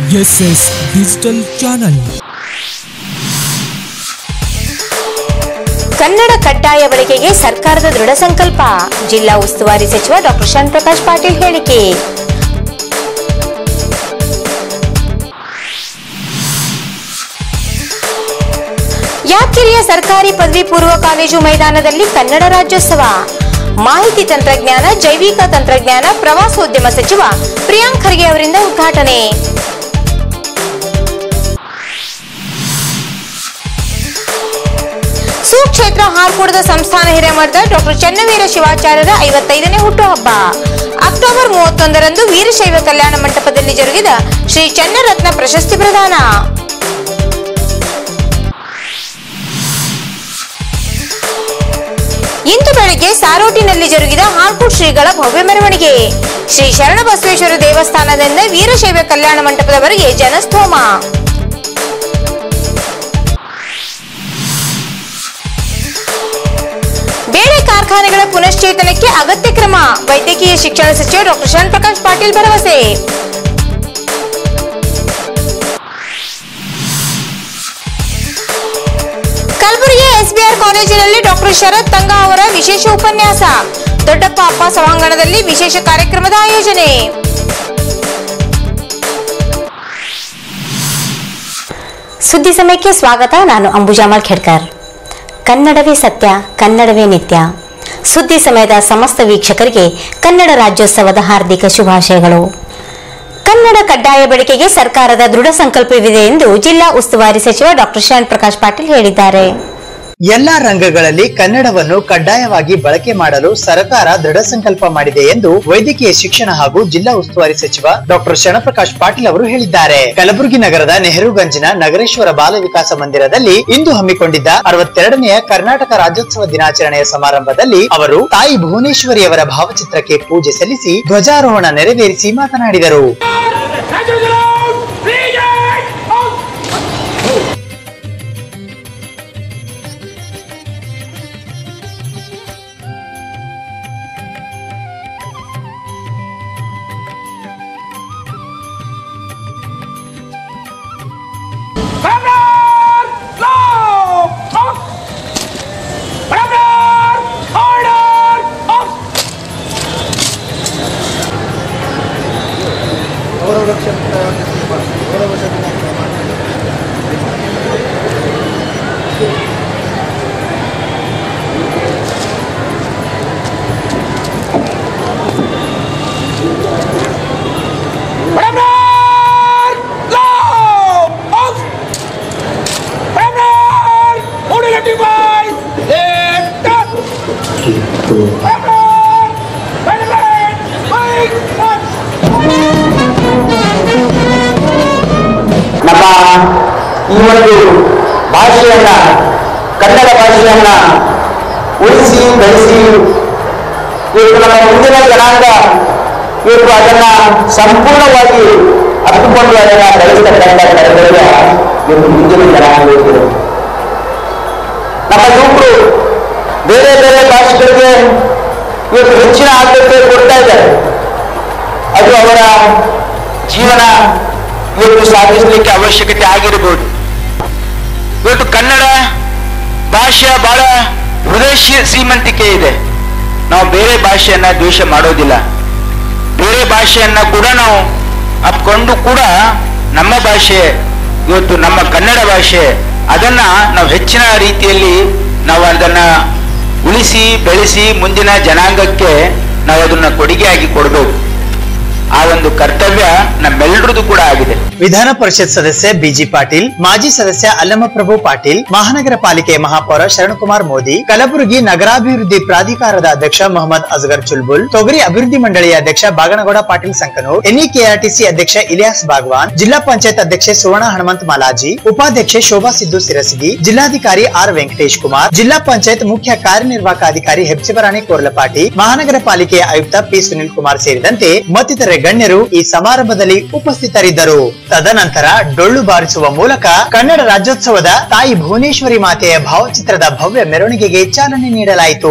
S S digital channel Kannada ಕಡ್ಡಾಯ ಬಳಕೆಗೆ ಸರ್ಕಾರದ ದೃಢ ಸಂಕಲ್ಪ ಜಿಲ್ಲಾ ಉಸ್ತುವಾರಿ ಸಚಿವ ಡಾಕ್ಟರ್ ಶರಣ್ ಪ್ರಕಾಶ್ ಪಾಟೀಲ್ ಹೇಳಿಕೆ ಯಾದಗಿರಿಯ ಸರ್ಕಾರಿ ಪದವಿ ಪೂರ್ವ ಕಾಲೇಜು ಮೈದಾನದಲ್ಲಿ ಕನ್ನಡ ರಾಜ್ಯೋತ್ಸವ ಮಾಹಿತಿ ತಂತ್ರಜ್ಞಾನ ಜೈವಿಕ ತಂತ್ರಜ್ಞಾನ ಪ್ರವಾಸೋದ್ಯಮ ಸಚಿವ ಪ್ರಿಯಾಂಕ್ ಖರ್ಗೆ ಅವರಿಂದ ಉದ್ಘಾಟನೆ ಸುಕ್ಷೇತ್ರ ಹಾರ್ಕೂಡದ ಸಂಸ್ಥಾನ ಹಿರೇಮಠದ ಡಾಕ್ಟರ್ ಚನ್ನವೀರ ಶಿವಾಚಾರ್ಯರ ಐವತ್ತೈದನೇ ಹುಟ್ಟುಹಬ್ಬ ಅಕ್ಟೋಬರ್ ಮೂವತ್ತೊಂದರಂದು ವೀರಶೈವ ಕಲ್ಯಾಣ ಮಂಟಪದಲ್ಲಿ ಜರುಗಿದ ಶ್ರೀ ಚನ್ನರತ್ನ ಪ್ರಶಸ್ತಿ ಪ್ರದಾನ ಇಂದು ಬೆಳಗ್ಗೆ ಸಾರೋಟಿನಲ್ಲಿ ಜರುಗಿದ ಹಾರ್ಕೂಡ್ ಶ್ರೀಗಳ ಭವ್ಯ ಮೆರವಣಿಗೆ ಶ್ರೀ ಶರಣಬಸವೇಶ್ವರ ದೇವಸ್ಥಾನದಿಂದ ವೀರಶೈವ ಕಲ್ಯಾಣ ಮಂಟಪದವರೆಗೆ ಜನಸ್ತೋಮ ಬೇಳೆ ಕಾರ್ಖಾನೆಗಳ ಪುನಶ್ಚೇತನಕ್ಕೆ ಅಗತ್ಯ ಕ್ರಮ ವೈದ್ಯಕೀಯ ಶಿಕ್ಷಣ ಸಚಿವ ಡಾಕ್ಟರ್ ಶರಣ್ ಪ್ರಕಾಶ್ ಪಾಟೀಲ್ ಭರವಸೆ ಕಲಬುರಗಿ ಎಸ್ಬಿಆರ್ ಕಾಲೇಜಿನಲ್ಲಿ ಡಾಕ್ಟರ್ ಶರತ್ ತಂಗ ಅವರ ವಿಶೇಷ ಉಪನ್ಯಾಸ ದೊಡ್ಡಪ್ಪ ಅಪ್ಪ ಸಭಾಂಗಣದಲ್ಲಿ ವಿಶೇಷ ಕಾರ್ಯಕ್ರಮದ ಆಯೋಜನೆ ಸುದ್ದಿ ಸಮಯಕ್ಕೆ ಸ್ವಾಗತ ನಾನು ಅಂಬುಜಾಮಲ್ ಖೇಡ್ಕರ್ ಕನ್ನಡವೇ ಸತ್ಯ ಕನ್ನಡವೇ ನಿತ್ಯ ಸುದ್ದಿ ಸಮಯದ ಸಮಸ್ತ ವೀಕ್ಷಕರಿಗೆ ಕನ್ನಡ ರಾಜ್ಯೋತ್ಸವದ ಹಾರ್ದಿಕ ಶುಭಾಶಯಗಳು ಕನ್ನಡ ಕಡ್ಡಾಯ ಬಳಕೆಗೆ ಸರ್ಕಾರದ ದೃಢ ಸಂಕಲ್ಪವಿದೆ ಎಂದು ಜಿಲ್ಲಾ ಉಸ್ತುವಾರಿ ಸಚಿವ ಡಾಕ್ಟರ್ ಶರಣ್ ಪ್ರಕಾಶ್ ಪಾಟೀಲ್ ಹೇಳಿದ್ದಾರೆ ಎಲ್ಲಾ ರಂಗಗಳಲ್ಲಿ ಕನ್ನಡವನ್ನು ಕಡ್ಡಾಯವಾಗಿ ಬಳಕೆ ಮಾಡಲು ಸರ್ಕಾರ ದೃಢ ಸಂಕಲ್ಪ ಮಾಡಿದೆ ಎಂದು ವೈದ್ಯಕೀಯ ಶಿಕ್ಷಣ ಹಾಗೂ ಜಿಲ್ಲಾ ಉಸ್ತುವಾರಿ ಸಚಿವ ಡಾಕ್ಟರ್ ಶರಣಪ್ರಕಾಶ್ ಪಾಟೀಲ್ ಅವರು ಹೇಳಿದ್ದಾರೆ ಕಲಬುರಗಿ ನಗರದ ನೆಹರುಗಂಜಿನ ನಗರೇಶ್ವರ ಬಾಲ ವಿಕಾಸ ಮಂದಿರದಲ್ಲಿ ಇಂದು ಹಮ್ಮಿಕೊಂಡಿದ್ದ ಅರವತ್ತೆರಡನೆಯ ಕರ್ನಾಟಕ ರಾಜ್ಯೋತ್ಸವ ದಿನಾಚರಣೆಯ ಸಮಾರಂಭದಲ್ಲಿ ಅವರು ತಾಯಿ ಭುವನೇಶ್ವರಿಯವರ ಭಾವಚಿತ್ರಕ್ಕೆ ಪೂಜೆ ಸಲ್ಲಿಸಿ ಧ್ವಜಾರೋಹಣ ನೆರವೇರಿಸಿ ಮಾತನಾಡಿದರು Catches it out! Lead it! Out! Corner! Low! Out! Corner! Corner! Out! Corner! Low! Out! Corner! Holding a device! Left up! Corner! Corner! Right! Up! ನಮ್ಮ ಈ ಒಂದು ಭಾಷೆಯನ್ನ ಕನ್ನಡ ಭಾಷೆಯನ್ನ ಉಳಿಸಿ ಬೆಳೆಸಿ ಇವತ್ತು ನಮ್ಮ ಮುಂದಿನ ಜನಾಂಗ ಇವತ್ತು ಅದನ್ನ ಸಂಪೂರ್ಣವಾಗಿ ಅರ್ಥಕೊಂಡು ಅದನ್ನ ಬೆಳೆಸ್ತಕ್ಕಂಥ ಕರ್ತವ್ಯ ಇವತ್ತು ಮುಂದಿನ ಜನಾಂಗಕ್ಕೆ ನಮ್ಮ ಯುವಕರು ಬೇರೆ ಬೇರೆ ಭಾಷೆಗಳಿಗೆ ಇವತ್ತು ಹೆಚ್ಚಿನ ಆದ್ಯತೆ ಕೊಡ್ತಾ ಇದ್ದಾರೆ ಅದು ಅವರ ಜೀವನ ಇವತ್ತು ಸಾಧಿಸಲಿಕ್ಕೆ ಅವಶ್ಯಕತೆ ಆಗಿರಬಹುದು ಇವತ್ತು ಕನ್ನಡ ಭಾಷೆಯ ಬಹಳ ಹೃದಯ ಶ್ರೀ- ಶ್ರೀಮಂತಿಕೆ ಇದೆ ನಾವು ಬೇರೆ ಭಾಷೆಯನ್ನ ದ್ವೇಷ ಮಾಡೋದಿಲ್ಲ ಬೇರೆ ಭಾಷೆಯನ್ನ ಕೂಡ ನಾವು ಅಪ್ಕೊಂಡು ಕೂಡ ನಮ್ಮ ಭಾಷೆ ಇವತ್ತು ನಮ್ಮ ಕನ್ನಡ ಭಾಷೆ ಅದನ್ನ ನಾವು ಹೆಚ್ಚಿನ ರೀತಿಯಲ್ಲಿ ನಾವು ಅದನ್ನ ಉಳಿಸಿ ಬೆಳೆಸಿ ಮುಂದಿನ ಜನಾಂಗಕ್ಕೆ ನಾವು ಅದನ್ನ ಕೊಡುಗೆಯಾಗಿ ಕೊಡಬೇಕು ಆ ಒಂದು ಕರ್ತವ್ಯ ನಮ್ಮೆಲ್ಲರದು ಕೂಡ ಆಗಿದೆ ವಿಧಾನ ಪರಿಷತ್ ಸದಸ್ಯ ಬಿಜಿ ಪಾಟೀಲ್ ಮಾಜಿ ಸದಸ್ಯ ಅಲ್ಲಮಪ್ರಭು ಪಾಟೀಲ್ ಮಹಾನಗರ ಪಾಲಿಕೆ ಮಹಾಪೌರ ಶರಣಕುಮಾರ್ ಮೋದಿ ಕಲಬುರಗಿ ನಗರಾಭಿವೃದ್ಧಿ ಪ್ರಾಧಿಕಾರದ ಅಧ್ಯಕ್ಷ ಮೊಹಮ್ಮದ್ ಅಜಗರ್ ಚುಲ್ಬುಲ್ ತೊಗರಿ ಅಭಿವೃದ್ಧಿ ಮಂಡಳಿಯ ಅಧ್ಯಕ್ಷ ಬಾಗನಗೌಡ ಪಾಟೀಲ್ ಸಂಕನೂರ್ ಎನ್ಇಕೆಆರ್ಟಿಸಿ ಅಧ್ಯಕ್ಷ ಇಲಿಯಾಸ್ ಬಾಗ್ವಾನ್ ಜಿಲ್ಲಾ ಪಂಚಾಯತ್ ಅಧ್ಯಕ್ಷೆ ಸುವರ್ಣ ಹನುಮಂತ್ ಮಾಲಾಜಿ ಉಪಾಧ್ಯಕ್ಷೆ ಶೋಭಾ ಸಿದ್ದು ಸಿರಸಗಿ ಜಿಲ್ಲಾಧಿಕಾರಿ ಆರ್ ವೆಂಕಟೇಶ್ ಕುಮಾರ್ ಜಿಲ್ಲಾ ಪಂಚಾಯತ್ ಮುಖ್ಯ ಕಾರ್ಯನಿರ್ವಾಹಕ ಅಧಿಕಾರಿ ಹೆಬ್ಸಿಬರಾಣಿ ಕೋರ್ಲಪಾಟಿ ಮಹಾನಗರ ಪಾಲಿಕೆಯ ಆಯುಕ್ತ ಪಿ ಸುನಿಲ್ ಕುಮಾರ್ ಸೇರಿದಂತೆ ಮತ್ತಿತರೆ ಗಣ್ಯರು ಈ ಸಮಾರಂಭದಲ್ಲಿ ಉಪಸ್ಥಿತರಿದ್ದರು ತದನಂತರ ಡೊಳ್ಳು ಬಾರಿಸುವ ಮೂಲಕ ಕನ್ನಡ ರಾಜ್ಯೋತ್ಸವದ ತಾಯಿ ಭುವನೇಶ್ವರಿ ಮಾತೆಯ ಭಾವಚಿತ್ರದ ಭವ್ಯ ಮೆರವಣಿಗೆಗೆ ಚಾಲನೆ ನೀಡಲಾಯಿತು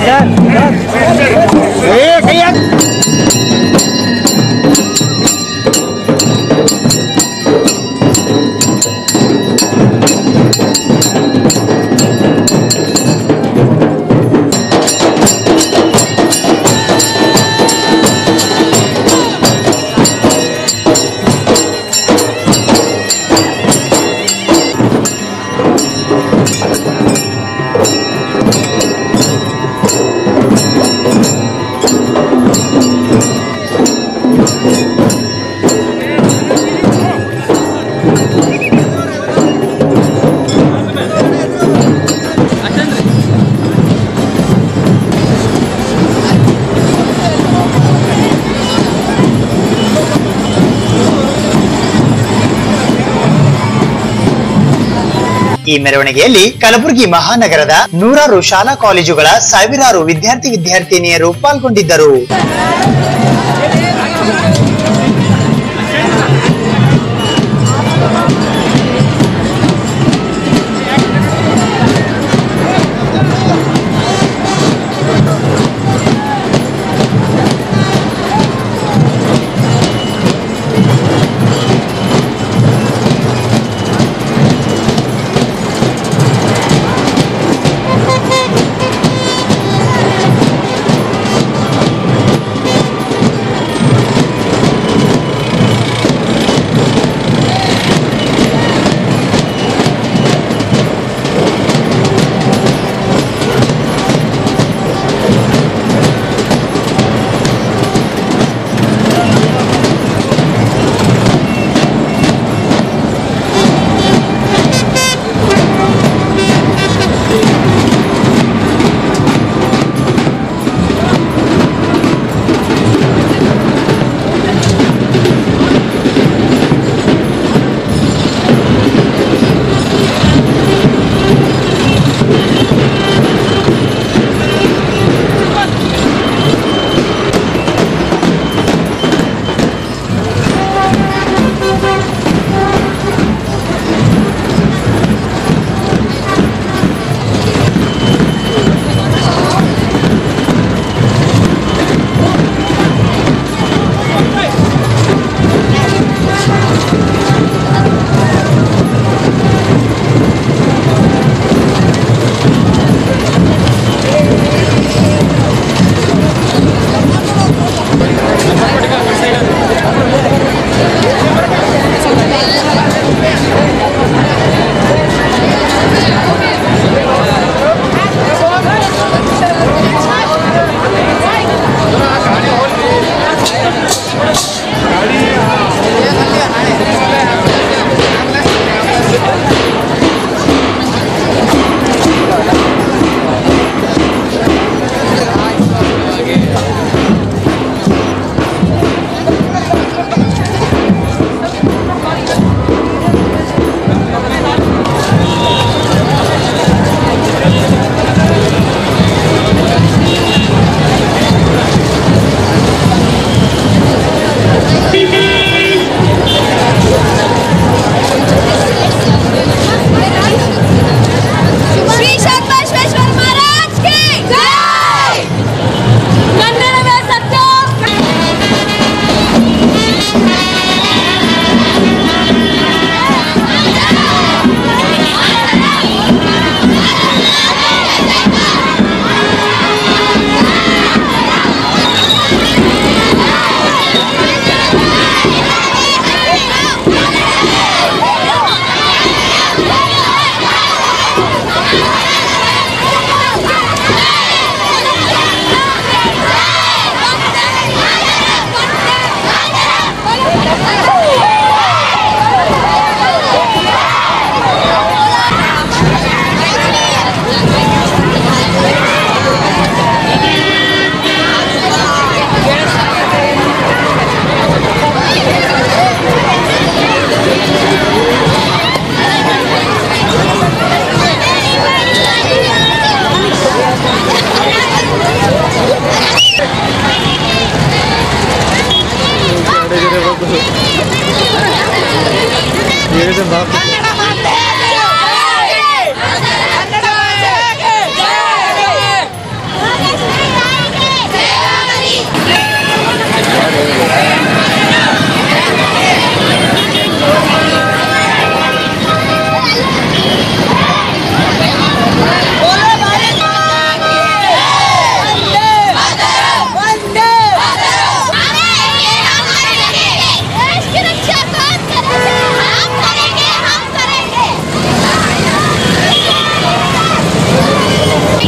ಈ ಮೆರವಣಿಗೆಯಲ್ಲಿ ಕಲಬುರಗಿ ಮಹಾನಗರದ ನೂರಾರು ಶಾಲಾ ಕಾಲೇಜುಗಳ ಸಾವಿರಾರು ವಿದ್ಯಾರ್ಥಿ ವಿದ್ಯಾರ್ಥಿನಿಯರು ಪಾಲ್ಗೊಂಡಿದ್ದರು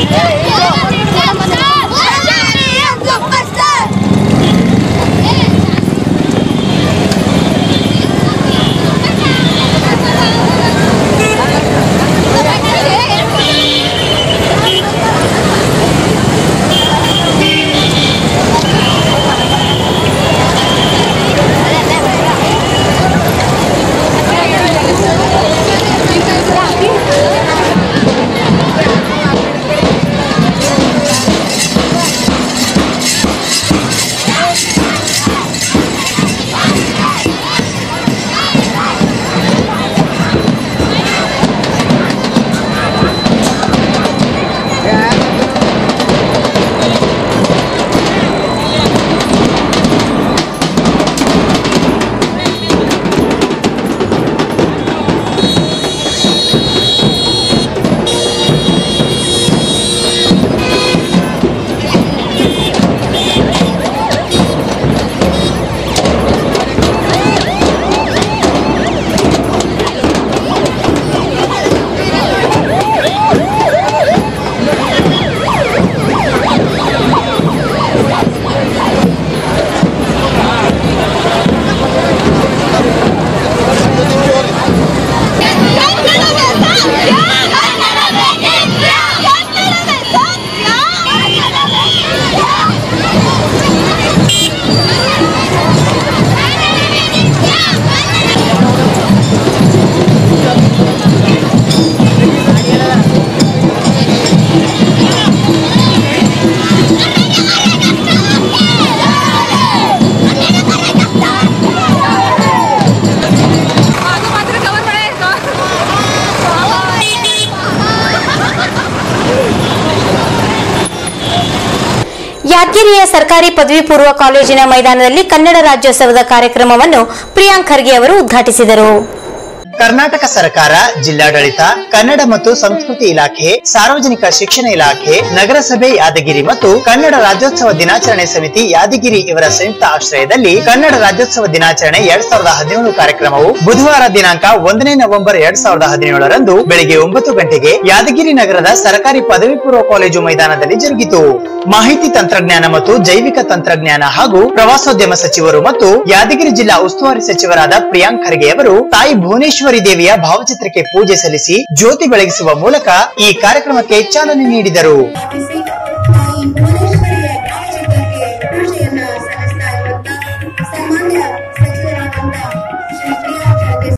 ಯಾದಗಿರಿಯ ಸರ್ಕಾರಿ ಪದವಿ ಪೂರ್ವ ಕಾಲೇಜಿನ ಮೈದಾನದಲ್ಲಿ ಕನ್ನಡ ರಾಜ್ಯೋತ್ಸವದ ಕಾರ್ಯಕ್ರಮವನ್ನು ಪ್ರಿಯಾಂಕ್ ಖರ್ಗೆ ಅವರು ಉದ್ಘಾಟಿಸಿದರು ಕರ್ನಾಟಕ ಸರ್ಕಾರ ಜಿಲ್ಲಾಡಳಿತ ಕನ್ನಡ ಮತ್ತು ಸಂಸ್ಕೃತಿ ಇಲಾಖೆ ಸಾರ್ವಜನಿಕ ಶಿಕ್ಷಣ ಇಲಾಖೆ ನಗರಸಭೆ ಯಾದಗಿರಿ ಮತ್ತು ಕನ್ನಡ ರಾಜ್ಯೋತ್ಸವ ದಿನಾಚರಣೆ ಸಮಿತಿ ಯಾದಗಿರಿ ಇವರ ಸಂಯುಕ್ತ ಆಶ್ರಯದಲ್ಲಿ ಕನ್ನಡ ರಾಜ್ಯೋತ್ಸವ ದಿನಾಚರಣೆ ಎರಡ್ ಸಾವಿರದ ಹದಿನೇಳು ಕಾರ್ಯಕ್ರಮವು ಬುಧವಾರ ದಿನಾಂಕ ಒಂದನೇ ನವೆಂಬರ್ ಎರಡ್ ಸಾವಿರದ ಹದಿನೇಳರಂದು ಬೆಳಿಗ್ಗೆ ಒಂಬತ್ತು ಗಂಟೆಗೆ ಯಾದಗಿರಿ ನಗರದ ಸರ್ಕಾರಿ ಪದವಿ ಪೂರ್ವ ಕಾಲೇಜು ಮೈದಾನದಲ್ಲಿ ಜರುಗಿತು ಮಾಹಿತಿ ತಂತ್ರಜ್ಞಾನ ಮತ್ತು ಜೈವಿಕ ತಂತ್ರಜ್ಞಾನ ಹಾಗೂ ಪ್ರವಾಸೋದ್ಯಮ ಸಚಿವರು ಮತ್ತು ಯಾದಗಿರಿ ಜಿಲ್ಲಾ ಉಸ್ತುವಾರಿ ಸಚಿವರಾದ ಪ್ರಿಯಾಂಕ್ ಖರ್ಗೆ ಅವರು ತಾಯಿ ಭುವನೇಶ್ವರಿ ದೇವಿಯ ಭಾವಚಿತ್ರಕ್ಕೆ ಪೂಜೆ ಸಲ್ಲಿಸಿ ಜ್ಯೋತಿ ಬೆಳಗಿಸುವ ಮೂಲಕ ಈ ಕಾರ್ಯಕ್ರಮಕ್ಕೆ ಚಾಲನೆ ನೀಡಿದರು ಸ್ಥಾಪಿಸಿ ತಾಯಿ ಭುವನೇಶ್ವರಿಯ ಭಾವಚಿತ್ರಕ್ಕೆ ಪೂಜೆಯನ್ನ ಸಲ್ಲಿಸ್ತಾ ಇರುವಂತ ಸನ್ಮಾನ್ಯ ಸಚಿವರಾದಂತ ಶ್ರೀ ಪ್ರಿಯಾ ಖರ್ಗೆ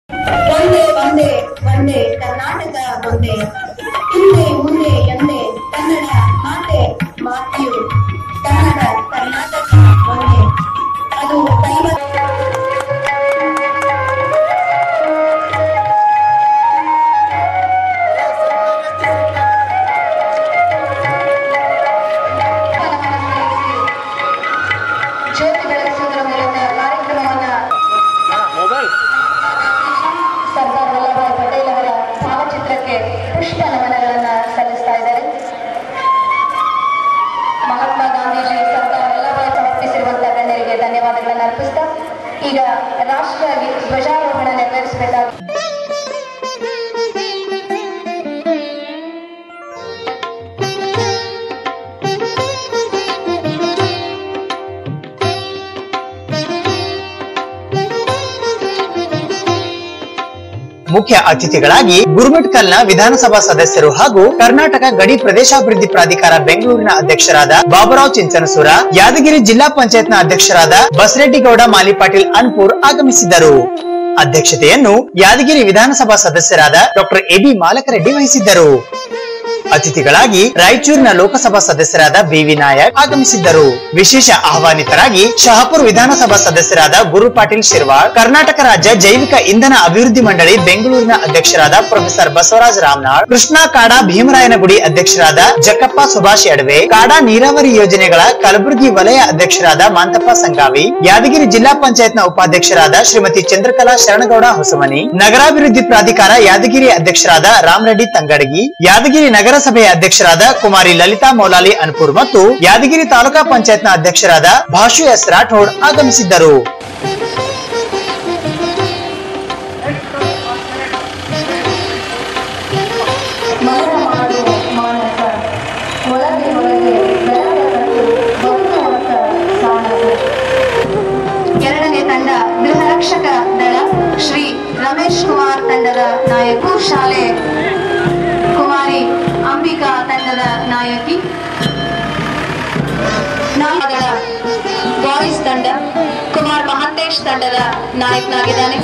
ಒಂದೇ ಒಂದೇ ಒಂದೇ ಕರ್ನಾಟಕ ಒಂದೇ ಹಿಂದೆ ಮುಂದೆ ಎಂದೇ ಕನ್ನಡ ಮಾತೆ ಮಾತೆಯು ಕನ್ನಡ ಕರ್ನಾಟಕ ಒಂದೇ ಅದು ದೈವ ಜ್ಯೋತಿ ಬೆಳಗಿಸುವುದರ ಮೂಲಕ ಕಾರ್ಯಕ್ರಮವನ್ನ ಸರ್ದಾರ್ ವಲ್ಲಭಾಯ್ ಪಟೇಲ್ ಅವರ ಭಾವಚಿತ್ರಕ್ಕೆ ಪುಷ್ಪ ನಮನಗಳನ್ನ ಸಲ್ಲಿಸ್ತಾ ಇದ್ದಾರೆ ಮಹಾತ್ಮ ಗಾಂಧೀಜಿ ಸರ್ದಾರ್ ವಲ್ಲಭಾಯ್ ಸಮರ್ಪಿಸಿರುವಂತಹ ಗಣ್ಯರಿಗೆ ಧನ್ಯವಾದಗಳನ್ನು ಅರ್ಪಿಸ್ತಾ ಈಗ ರಾಷ್ಟ್ರ ಧ್ವಜಾರೋಹಣ ನೆರವೇರಿಸಬೇಕಾಗಿ ಮುಖ್ಯ ಅತಿಥಿಗಳಾಗಿ ಗುರುಮಿಟ್ಕಲ್ನ ವಿಧಾನಸಭಾ ಸದಸ್ಯರು ಹಾಗೂ ಕರ್ನಾಟಕ ಗಡಿ ಪ್ರದೇಶಾಭಿವೃದ್ಧಿ ಪ್ರಾಧಿಕಾರ ಬೆಂಗಳೂರಿನ ಅಧ್ಯಕ್ಷರಾದ ಬಾಬುರಾವ್ ಚಿಂಚನಸೂರ ಯಾದಗಿರಿ ಜಿಲ್ಲಾ ಪಂಚಾಯತ್ನ ಅಧ್ಯಕ್ಷರಾದ ಬಸರೆಡ್ಡಿಗೌಡ ಮಾಲಿಪಾಟೀಲ್ ಅನ್ಪುರ್ ಆಗಮಿಸಿದ್ದರು ಅಧ್ಯಕ್ಷತೆಯನ್ನು ಯಾದಗಿರಿ ವಿಧಾನಸಭಾ ಸದಸ್ಯರಾದ ಡಾಕ್ಟರ್ ಎಬಿ ಮಾಲಕರೆಡ್ಡಿ ವಹಿಸಿದ್ದರು ಅತಿಥಿಗಳಾಗಿ ರಾಯಚೂರಿನ ಲೋಕಸಭಾ ಸದಸ್ಯರಾದ ಬಿವಿ ನಾಯಕ್ ಆಗಮಿಸಿದ್ದರು ವಿಶೇಷ ಆಹ್ವಾನಿತರಾಗಿ ಶಹಾಪುರ್ ವಿಧಾನಸಭಾ ಸದಸ್ಯರಾದ ಗುರು ಪಾಟೀಲ್ ಶಿರ್ವಾಳ್ ಕರ್ನಾಟಕ ರಾಜ್ಯ ಜೈವಿಕ ಇಂಧನ ಅಭಿವೃದ್ಧಿ ಮಂಡಳಿ ಬೆಂಗಳೂರಿನ ಅಧ್ಯಕ್ಷರಾದ ಪ್ರೊಫೆಸರ್ ಬಸವರಾಜ ರಾಮನಾಳ್ ಕೃಷ್ಣಾ ಕಾಡಾ ಭೀಮರಾಯನಗುಡಿ ಅಧ್ಯಕ್ಷರಾದ ಜಕ್ಕಪ್ಪ ಸುಭಾಷ್ ಎಡವೆ ಕಾಡಾ ನೀರಾವರಿ ಯೋಜನೆಗಳ ಕಲಬುರಗಿ ವಲಯ ಅಧ್ಯಕ್ಷರಾದ ಮಾಂತಪ್ಪ ಸಂಗಾವಿ ಯಾದಗಿರಿ ಜಿಲ್ಲಾ ಪಂಚಾಯತ್ನ ಉಪಾಧ್ಯಕ್ಷರಾದ ಶ್ರೀಮತಿ ಚಂದ್ರಕಲಾ ಶರಣಗೌಡ ಹೊಸಮನಿ ನಗರಾಭಿವೃದ್ಧಿ ಪ್ರಾಧಿಕಾರ ಯಾದಗಿರಿ ಅಧ್ಯಕ್ಷರಾದ ರಾಮರೆಡ್ಡಿ ತಂಗಡಗಿ ಯಾದಗಿರಿ ನಗರಸಭೆಯ ಅಧ್ಯಕ್ಷರಾದ ಕುಮಾರಿ ಲಲಿತಾ ಮೌಲಾಲಿ ಅನ್ಪುರ್ ಮತ್ತು ಯಾದಗಿರಿ ತಾಲೂಕಾ ಪಂಚಾಯತ್ನ ಅಧ್ಯಕ್ಷರಾದ ಭಾಷು ಎಸ್ ರಾಠೋಡ್ ಆಗಮಿಸಿದ್ದರು ಮನನ ಮಾಡು ಮಾನಸ ತಂಡದ ನಾಯಕಿ ನಾಲ್ಕರ ಬಾಯ್ಸ್ ತಂಡ ಕುಮಾರ್ ಮಹಾಂತೇಶ್ ತಂಡದ ನಾಯಕನಾಗಿದ್ದಾನೆ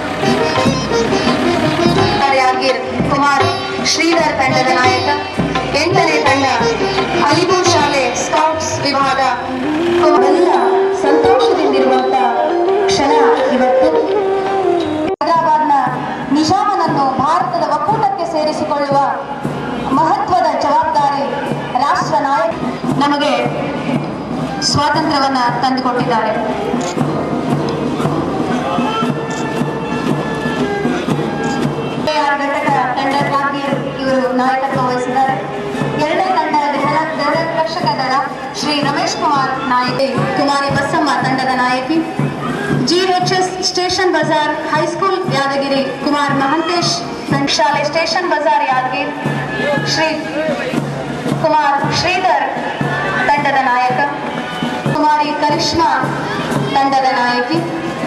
ಯಾದಗಿರ್ ಕುಮಾರ್ ಶ್ರೀಧರ್ ತಂಡದ ನಾಯಕ ಎಂಟನೇ ತಂಡ ಅಲಿಪುರ್ ಶಾಲೆ ಸ್ಕೌಟ್ಸ್ ವಿಭಾಗ ಎಲ್ಲ ಸಂತೋಷದಿಂದಿರುವಂತ ಕ್ಷಣ ಇವತ್ತು ಹೈದರಾಬಾದ್ನ ನಿಜಾಮನನ್ನು ಭಾರತದ ಒಕ್ಕೂಟಕ್ಕೆ ಸೇರಿಸಿಕೊಳ್ಳುವ ಮಹತ್ವದ ಜವಾಬ್ದಾರಿ ರಾಷ್ಟ್ರ ನಾಯಕ ನಮಗೆ ಸ್ವಾತಂತ್ರ್ಯವನ್ನ ತಂದುಕೊಟ್ಟಿದ್ದಾರೆ ಕೆಆರ್ ಘಟಕ ತಂಡ ಯಾದಗಿರ್ ಇವರು ನಾಯಕತ್ವ ವಹಿಸಿದ್ದಾರೆ ಎರಡನೇ ತಂಡ ದೆಹಲ ದೆಹಲಿ ರಕ್ಷಕ ದಳ ಶ್ರೀ ರಮೇಶ್ ಕುಮಾರ್ ನಾಯಕಿ ಕುಮಾರಿ ಬಸಮ್ಮ ತಂಡದ ನಾಯಕಿ GHS station Bazar high school Yadgiri Kumar Mahantesh ಶಾಲೆ ಸ್ಟೇಷನ್ ಬಜಾರ್ ಯಾದಗಿರಿ ಶ್ರೀ ಕುಮಾರ್ ಶ್ರೀಧರ್ ತಂಡದ ನಾಯಕ ಕುಮಾರಿ ಕರಿಷ್ಮಾ ತಂಡದ ನಾಯಕಿ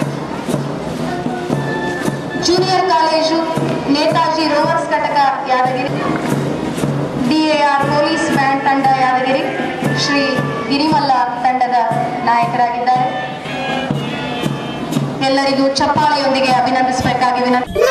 ಜೂನಿಯರ್ ಕಾಲೇಜು ನೇತಾಜಿ ರೋವರ್ಸ್ ಘಟಕ ಯಾದಗಿರಿ ಡಿಎಆರ್ ಪೊಲೀಸ್ ಬ್ಯಾಂಡ್ ತಂಡ ಯಾದಗಿರಿ ಶ್ರೀ ಗಿರಿಮಲ್ಲ ತಂಡದ ನಾಯಕರಾಗಿದ್ದಾರೆ ಎಲ್ಲರಿಗೂ ಚಪ್ಪಾಳೆಯೊಂದಿಗೆ ಅಭಿನಂದಿಸಬೇಕಾಗಿ ವಿನಂತಿ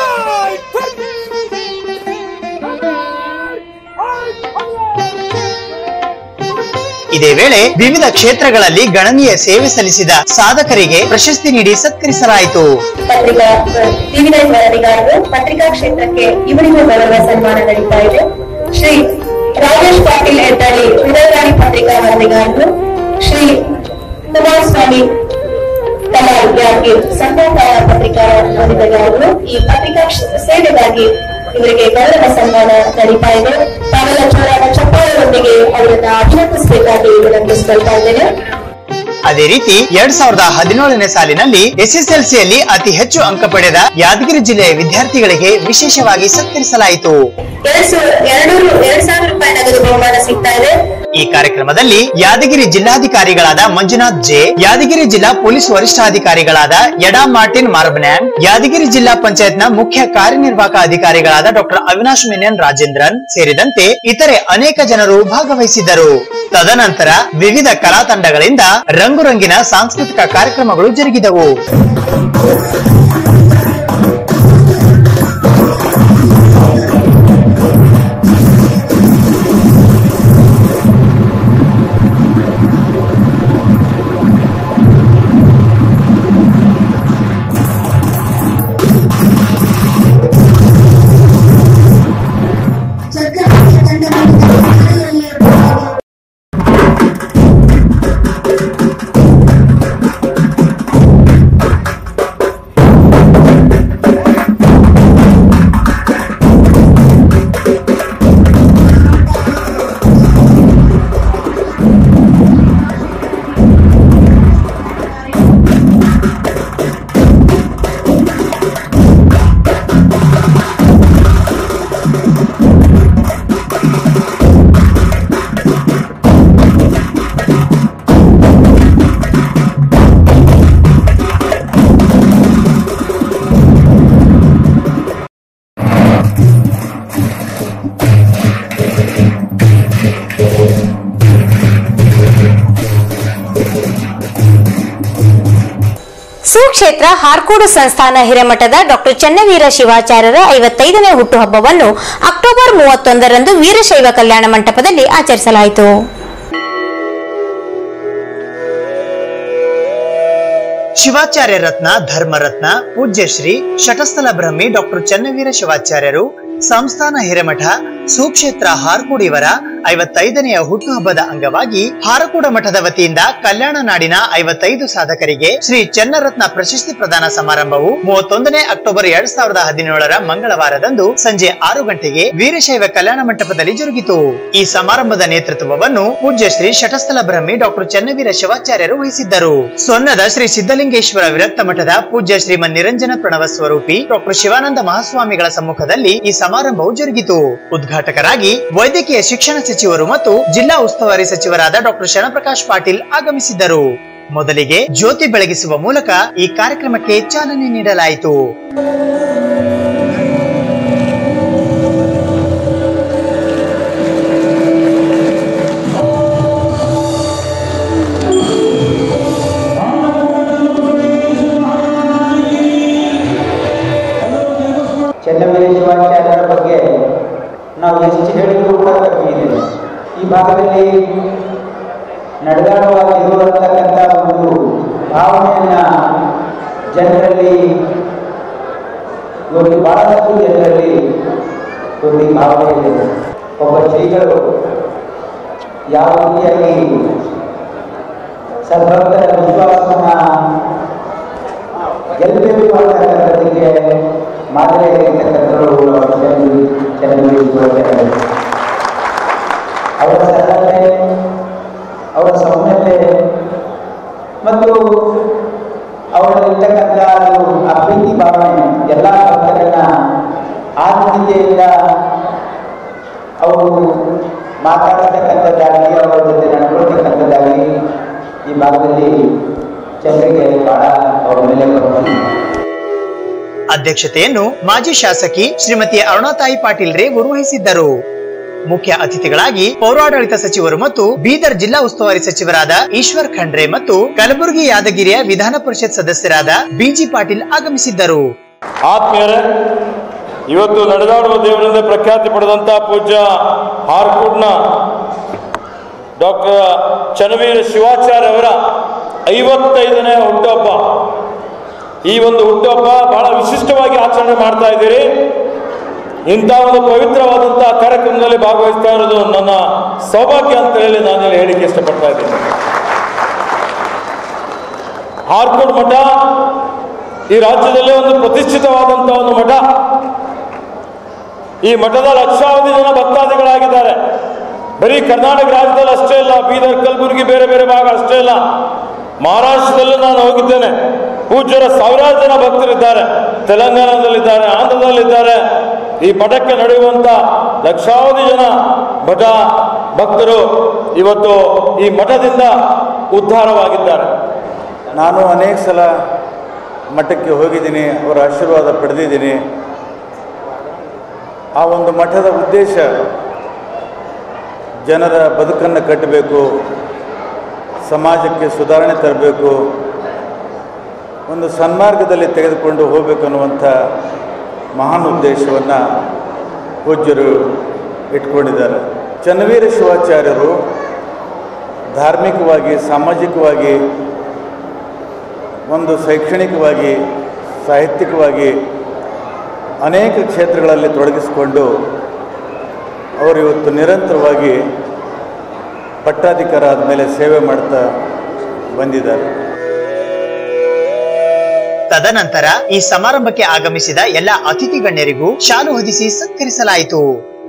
ಇದೇ ವೇಳೆ ವಿವಿಧ ಕ್ಷೇತ್ರಗಳಲ್ಲಿ ಗಣನೀಯ ಸೇವೆ ಸಲ್ಲಿಸಿದ ಸಾಧಕರಿಗೆ ಪ್ರಶಸ್ತಿ ನೀಡಿ ಸತ್ಕರಿಸಲಾಯಿತು ಪತ್ರಿಕಾ ವಿವಿಧ ವರದಿಗಾರರು ಪತ್ರಿಕಾ ಕ್ಷೇತ್ರಕ್ಕೆ ಇವರಿಗೂ ಗೌರವ ಸನ್ಮಾನ ನಡೀತಾ ಇದೆ ಶ್ರೀ ರಾಜೇಶ್ ಪಾಟೀಲ್ ಹೆದ್ದಾರಿ ಹೃದಯವಾಣಿ ಪತ್ರಿಕಾ ವರದಿಗಾರರು ಶ್ರೀ ಕುಮಾರಸ್ವಾಮಿ ಕಲಾಲ್ ಯಾದಗಿರ್ ಸಂಘಕಾಲ ಪತ್ರಿಕಾ ವರದಿಗಾರರು ಈ ಪತ್ರಿಕಾ ಕ್ಷ- ಸೇವೆಗಾಗಿ ಇವರಿಗೆ ಗೌರವ ಸನ್ಮಾನ ನಡೀತಾ ಇದೆ ತಾವೆಲ್ಲ ಜೋರಾದ ಚಪ್ಪಾಳೆಯೊಂದಿಗೆ ಅವರನ್ನ ಅಭಿನಂದಿಸಬೇಕಾಗಿ ವಿನಂತಿಸ್ಕೊಳ್ತಾ ಇದ್ದೇನೆ ಅದೇ ರೀತಿ ಎರಡ್ ಸಾವಿರದ ಹದಿನೇಳನೇ ಸಾಲಿನಲ್ಲಿ ಎಸ್ಎಸ್ಎಲ್ಸಿಯಲ್ಲಿ ಅತಿ ಹೆಚ್ಚು ಅಂಕ ಪಡೆದ ಯಾದಗಿರಿ ಜಿಲ್ಲೆಯ ವಿದ್ಯಾರ್ಥಿಗಳಿಗೆ ವಿಶೇಷವಾಗಿ ಸತ್ಕರಿಸಲಾಯಿತು ಎರಡ್ ಸಾವಿರ ಎರಡು ಎರಡ್ ಸಾವಿರ ರೂಪಾಯಿ ನಗದು ಬಹುಮಾನ ಸಿಗ್ತಾ ಇದೆ ಈ ಕಾರ್ಯಕ್ರಮದಲ್ಲಿ ಯಾದಗಿರಿ ಜಿಲ್ಲಾಧಿಕಾರಿಗಳಾದ ಮಂಜುನಾಥ್ ಜೆ ಯಾದಗಿರಿ ಜಿಲ್ಲಾ ಪೊಲೀಸ್ ವರಿಷ್ಠಾಧಿಕಾರಿಗಳಾದ ಯಡಾ ಮಾರ್ಟಿನ್ ಮಾರ್ಬನ್ಯಾನ್ ಯಾದಗಿರಿ ಜಿಲ್ಲಾ ಪಂಚಾಯತ್ನ ಮುಖ್ಯ ಕಾರ್ಯನಿರ್ವಾಹಕ ಅಧಿಕಾರಿಗಳಾದ ಡಾಕ್ಟರ್ ಅವಿನಾಶ್ ಮೆನನ್ ರಾಜೇಂದ್ರನ್ ಸೇರಿದಂತೆ ಇತರೆ ಅನೇಕ ಜನರು ಭಾಗವಹಿಸಿದ್ದರು ತದನಂತರ ವಿವಿಧ ಕಲಾ ತಂಡಗಳಿಂದ ರಂಗುರಂಗಿನ ಸಾಂಸ್ಕೃತಿಕ ಕಾರ್ಯಕ್ರಮಗಳು ಜರುಗಿದವು ಸುಕ್ಷೇತ್ರ ಹಾರ್ಕೋಡು ಸಂಸ್ಥಾನ ಹಿರೇಮಠದ ಡಾಕ್ಟರ್ ಚನ್ನವೀರ ಶಿವಾಚಾರ್ಯರ ಐವತ್ತೈದನೇ ಹುಟ್ಟುಹಬ್ಬವನ್ನು ಅಕ್ಟೋಬರ್ ಮೂವತ್ತೊಂದರಂದು ವೀರಶೈವ ಕಲ್ಯಾಣ ಮಂಟಪದಲ್ಲಿ ಆಚರಿಸಲಾಯಿತು ಶಿವಾಚಾರ್ಯ ರತ್ನ ಧರ್ಮರತ್ನ ಪೂಜ್ಯ ಶ್ರೀ ಶಟಸ್ಥಲ ಬ್ರಹ್ಮಿ ಡಾಕ್ಟರ್ ಚನ್ನವೀರ ಶಿವಾಚಾರ್ಯರು ಸಂಸ್ಥಾನ ಹಿರೇಮಠ ಸುಕ್ಷೇತ್ರ ಹಾರ್ಕೂಡಿಯವರ ಐವತ್ತೈದನೆಯ ಹುಟ್ಟುಹಬ್ಬದ ಅಂಗವಾಗಿ ಹಾರಕೂಡ ಮಠದ ವತಿಯಿಂದ ಕಲ್ಯಾಣ ನಾಡಿನ ಐವತ್ತೈದು ಸಾಧಕರಿಗೆ ಶ್ರೀ ಚನ್ನರತ್ನ ಪ್ರಶಸ್ತಿ ಪ್ರದಾನ ಸಮಾರಂಭವು ಮೂವತ್ತೊಂದನೇ ಅಕ್ಟೋಬರ್ ಎರಡ್ ಸಾವಿರದ ಹದಿನೇಳರ ಮಂಗಳವಾರದಂದು ಸಂಜೆ ಆರು ಗಂಟೆಗೆ ವೀರಶೈವ ಕಲ್ಯಾಣ ಮಂಟಪದಲ್ಲಿ ಜರುಗಿತು ಈ ಸಮಾರಂಭದ ನೇತೃತ್ವವನ್ನು ಪೂಜ್ಯ ಶ್ರೀ ಶಟಸ್ಥಲ ಬ್ರಹ್ಮಿ ಡಾಕ್ಟರ್ ಚನ್ನವೀರ ಶಿವಾಚಾರ್ಯರು ವಹಿಸಿದ್ದರು ಸೊನ್ನದ ಶ್ರೀ ಸಿದ್ದಲಿಂಗೇಶ್ವರ ವಿರಕ್ತ ಮಠದ ಪೂಜ್ಯ ಶ್ರೀಮನ್ ನಿರಂಜನ ಪ್ರಣವ ಸ್ವರೂಪಿ ಡಾಕ್ಟರ್ ಶಿವಾನಂದ ಮಹಾಸ್ವಾಮಿಗಳ ಸಮ್ಮುಖದಲ್ಲಿ ಈ ಸಮಾರಂಭವು ಜರುಗಿತು ಉದ್ಘಾಟಕರಾಗಿ ವೈದ್ಯಕೀಯ ಶಿಕ್ಷಣ ಸಚಿವರು ಮತ್ತು ಜಿಲ್ಲಾ ಉಸ್ತುವಾರಿ ಸಚಿವರಾದ ಡಾಕ್ಟರ್ ಶರಣಪ್ರಕಾಶ್ ಪಾಟೀಲ್ ಆಗಮಿಸಿದ್ದರು ಮೊದಲಿಗೆ ಜ್ಯೋತಿ ಬೆಳಗಿಸುವ ಮೂಲಕ ಈ ಕಾರ್ಯಕ್ರಮಕ್ಕೆ ಚಾಲನೆ ನೀಡಲಾಯಿತು ಇದೆ ಈ ಭಾಗದಲ್ಲಿ ನಡೆದಾಡುವಾಗ ಇರುವಂತಕ್ಕಂಥ ಒಂದು ಭಾವನೆಯನ್ನ ಜನರಲ್ಲಿ ಇವತ್ತು ಬಹಳಷ್ಟು ಜನರಲ್ಲಿ ಒಂದು ಈ ಭಾವನೆ ಇದೆ ಒಬ್ಬ ಶ್ರೀಗಳು ಯಾವ ರೀತಿಯಾಗಿ ಸದ್ಭಕ್ತರ ವಿಶ್ವಾಸವನ್ನ ಗೆಲ್ಲಬೇಕು ಅಂತಕ್ಕಂಥದ್ದಕ್ಕೆ ಮಾದರಿಯಾಗಿರ್ತಕ್ಕಂಥವ್ರು ಚೆನ್ನಾಗಿ ಚೆನ್ನಾಗಿ ಅವರ ಸರಳತೆ ಅವರ ಸೌಮ್ಯತೆ ಮತ್ತು ಅವರಲ್ಲಿರ್ತಕ್ಕಂಥ ಒಂದು ಆ ಪ್ರೀತಿ ಭಾವನೆ ಎಲ್ಲ ಭಕ್ತರನ್ನ ಆತ್ಮೀಯತೆಯಿಂದ ಅವರು ಮಾತಾಡ್ತಕ್ಕಂಥದ್ದಾಗಲಿ ಅವರ ಜೊತೆ ನಡ್ಕೊಳ್ತಕ್ಕಂಥದ್ದಾಗಲಿ ಈ ಭಾಗದಲ್ಲಿ ಜನರಿಗೆ ಬಹಳ ಅವರ ಮೇಲೆ ಬರುತ್ತದೆ ಅಧ್ಯಕ್ಷತೆಯನ್ನು ಮಾಜಿ ಶಾಸಕಿ ಶ್ರೀಮತಿ ಅರುಣಾತಾಯಿ ಪಾಟೀಲ್ ರೇ ನಿರ್ವಹಿಸಿದ್ದರು ಮುಖ್ಯ ಅತಿಥಿಗಳಾಗಿ ಪೌರಾಡಳಿತ ಸಚಿವರು ಮತ್ತು ಬೀದರ್ ಜಿಲ್ಲಾ ಉಸ್ತುವಾರಿ ಸಚಿವರಾದ ಈಶ್ವರ್ ಖಂಡ್ರೆ ಮತ್ತು ಕಲಬುರಗಿ ಯಾದಗಿರಿಯ ವಿಧಾನ ಪರಿಷತ್ ಸದಸ್ಯರಾದ ಬಿಜಿ ಪಾಟೀಲ್ ಆಗಮಿಸಿದ್ದರು ಆತ್ಮೀಯರೇ ಇವತ್ತು ನಡೆದಾಡುವ ದೇವರಿಂದ ಪ್ರಖ್ಯಾತಿ ಪಡೆದಂತ ಪೂಜ್ಯ ಹಾರ್ಕೂಡ್ನ ಡಾಕ್ಟರ್ ಚನ್ನವೀರ ಶಿವಾಚಾರ್ಯ ಅವರ ಐವತ್ತೈದನೇ ಹುಟ್ಟುಹಬ್ಬ ಈ ಒಂದು ಹುಟ್ಟುಹಬ್ಬ ಬಹಳ ವಿಶಿಷ್ಟವಾಗಿ ಆಚರಣೆ ಮಾಡ್ತಾ ಇದ್ದೀರಿ ಇಂಥ ಒಂದು ಪವಿತ್ರವಾದಂತಹ ಕಾರ್ಯಕ್ರಮದಲ್ಲಿ ಭಾಗವಹಿಸ್ತಾ ಇರೋದು ನನ್ನ ಸೌಭಾಗ್ಯ ಅಂತ ಹೇಳಿ ನಾನು ಇಲ್ಲಿ ಹೇಳಿಕ್ಕೆ ಇಷ್ಟಪಡ್ತಾ ಇದ್ದೀನಿ ಹಾರ್ಕೂಡ್ ಮಠ ಈ ರಾಜ್ಯದಲ್ಲೇ ಒಂದು ಪ್ರತಿಷ್ಠಿತವಾದಂತಹ ಒಂದು ಮಠ ಈ ಮಠದ ಲಕ್ಷಾವಧಿ ಜನ ಭಕ್ತಾದಿಗಳಾಗಿದ್ದಾರೆ ಬರೀ ಕರ್ನಾಟಕ ರಾಜ್ಯದಲ್ಲಿ ಅಷ್ಟೇ ಇಲ್ಲ ಬೀದರ್ ಕಲಬುರಗಿ ಬೇರೆ ಬೇರೆ ಭಾಗ ಅಷ್ಟೇ ಇಲ್ಲ ಮಹಾರಾಷ್ಟ್ರದಲ್ಲೂ ನಾನು ಹೋಗಿದ್ದೇನೆ ಪೂಜ್ಯರ ಸಾವಿರಾರು ಜನ ಭಕ್ತರಿದ್ದಾರೆ ತೆಲಂಗಾಣದಲ್ಲಿದ್ದಾರೆ ಆಂಧ್ರದಲ್ಲಿದ್ದಾರೆ ಈ ಮಠಕ್ಕೆ ನಡೆಯುವಂತ ಲಕ್ಷಾವಧಿ ಜನ ಮಠ ಭಕ್ತರು ಇವತ್ತು ಈ ಮಠದಿಂದ ಉದ್ಧಾರವಾಗಿದ್ದಾರೆ ನಾನು ಅನೇಕ ಸಲ ಮಠಕ್ಕೆ ಹೋಗಿದ್ದೀನಿ ಅವರ ಆಶೀರ್ವಾದ ಪಡೆದಿದ್ದೀನಿ ಆ ಒಂದು ಮಠದ ಉದ್ದೇಶ ಜನರ ಬದುಕನ್ನು ಕಟ್ಟಬೇಕು ಸಮಾಜಕ್ಕೆ ಸುಧಾರಣೆ ತರಬೇಕು ಒಂದು ಸನ್ಮಾರ್ಗದಲ್ಲಿ ತೆಗೆದುಕೊಂಡು ಹೋಗಬೇಕು ಅನ್ನುವಂಥ ಮಹಾನ್ ಉದ್ದೇಶವನ್ನು ಪೂಜ್ಯರು ಇಟ್ಕೊಂಡಿದ್ದಾರೆ ಚನ್ನವೀರ ಶಿವಾಚಾರ್ಯರು ಧಾರ್ಮಿಕವಾಗಿ ಸಾಮಾಜಿಕವಾಗಿ ಒಂದು ಶೈಕ್ಷಣಿಕವಾಗಿ ಸಾಹಿತ್ಯಿಕವಾಗಿ ಅನೇಕ ಕ್ಷೇತ್ರಗಳಲ್ಲಿ ತೊಡಗಿಸಿಕೊಂಡು ಅವರು ಇವತ್ತು ನಿರಂತರವಾಗಿ ಪಟ್ಟಾಧಿಕಾರ ಆದಮೇಲೆ ಸೇವೆ ಮಾಡ್ತಾ ಬಂದಿದ್ದಾರೆ ತದನಂತರ ಈ ಸಮಾರಂಭಕ್ಕೆ ಆಗಮಿಸಿದ ಎಲ್ಲ ಅತಿಥಿ ಗಣ್ಯರಿಗೂ ಶಾಲು ಹೊದಿಸಿ ಸತ್ಕರಿಸಲಾಯಿತು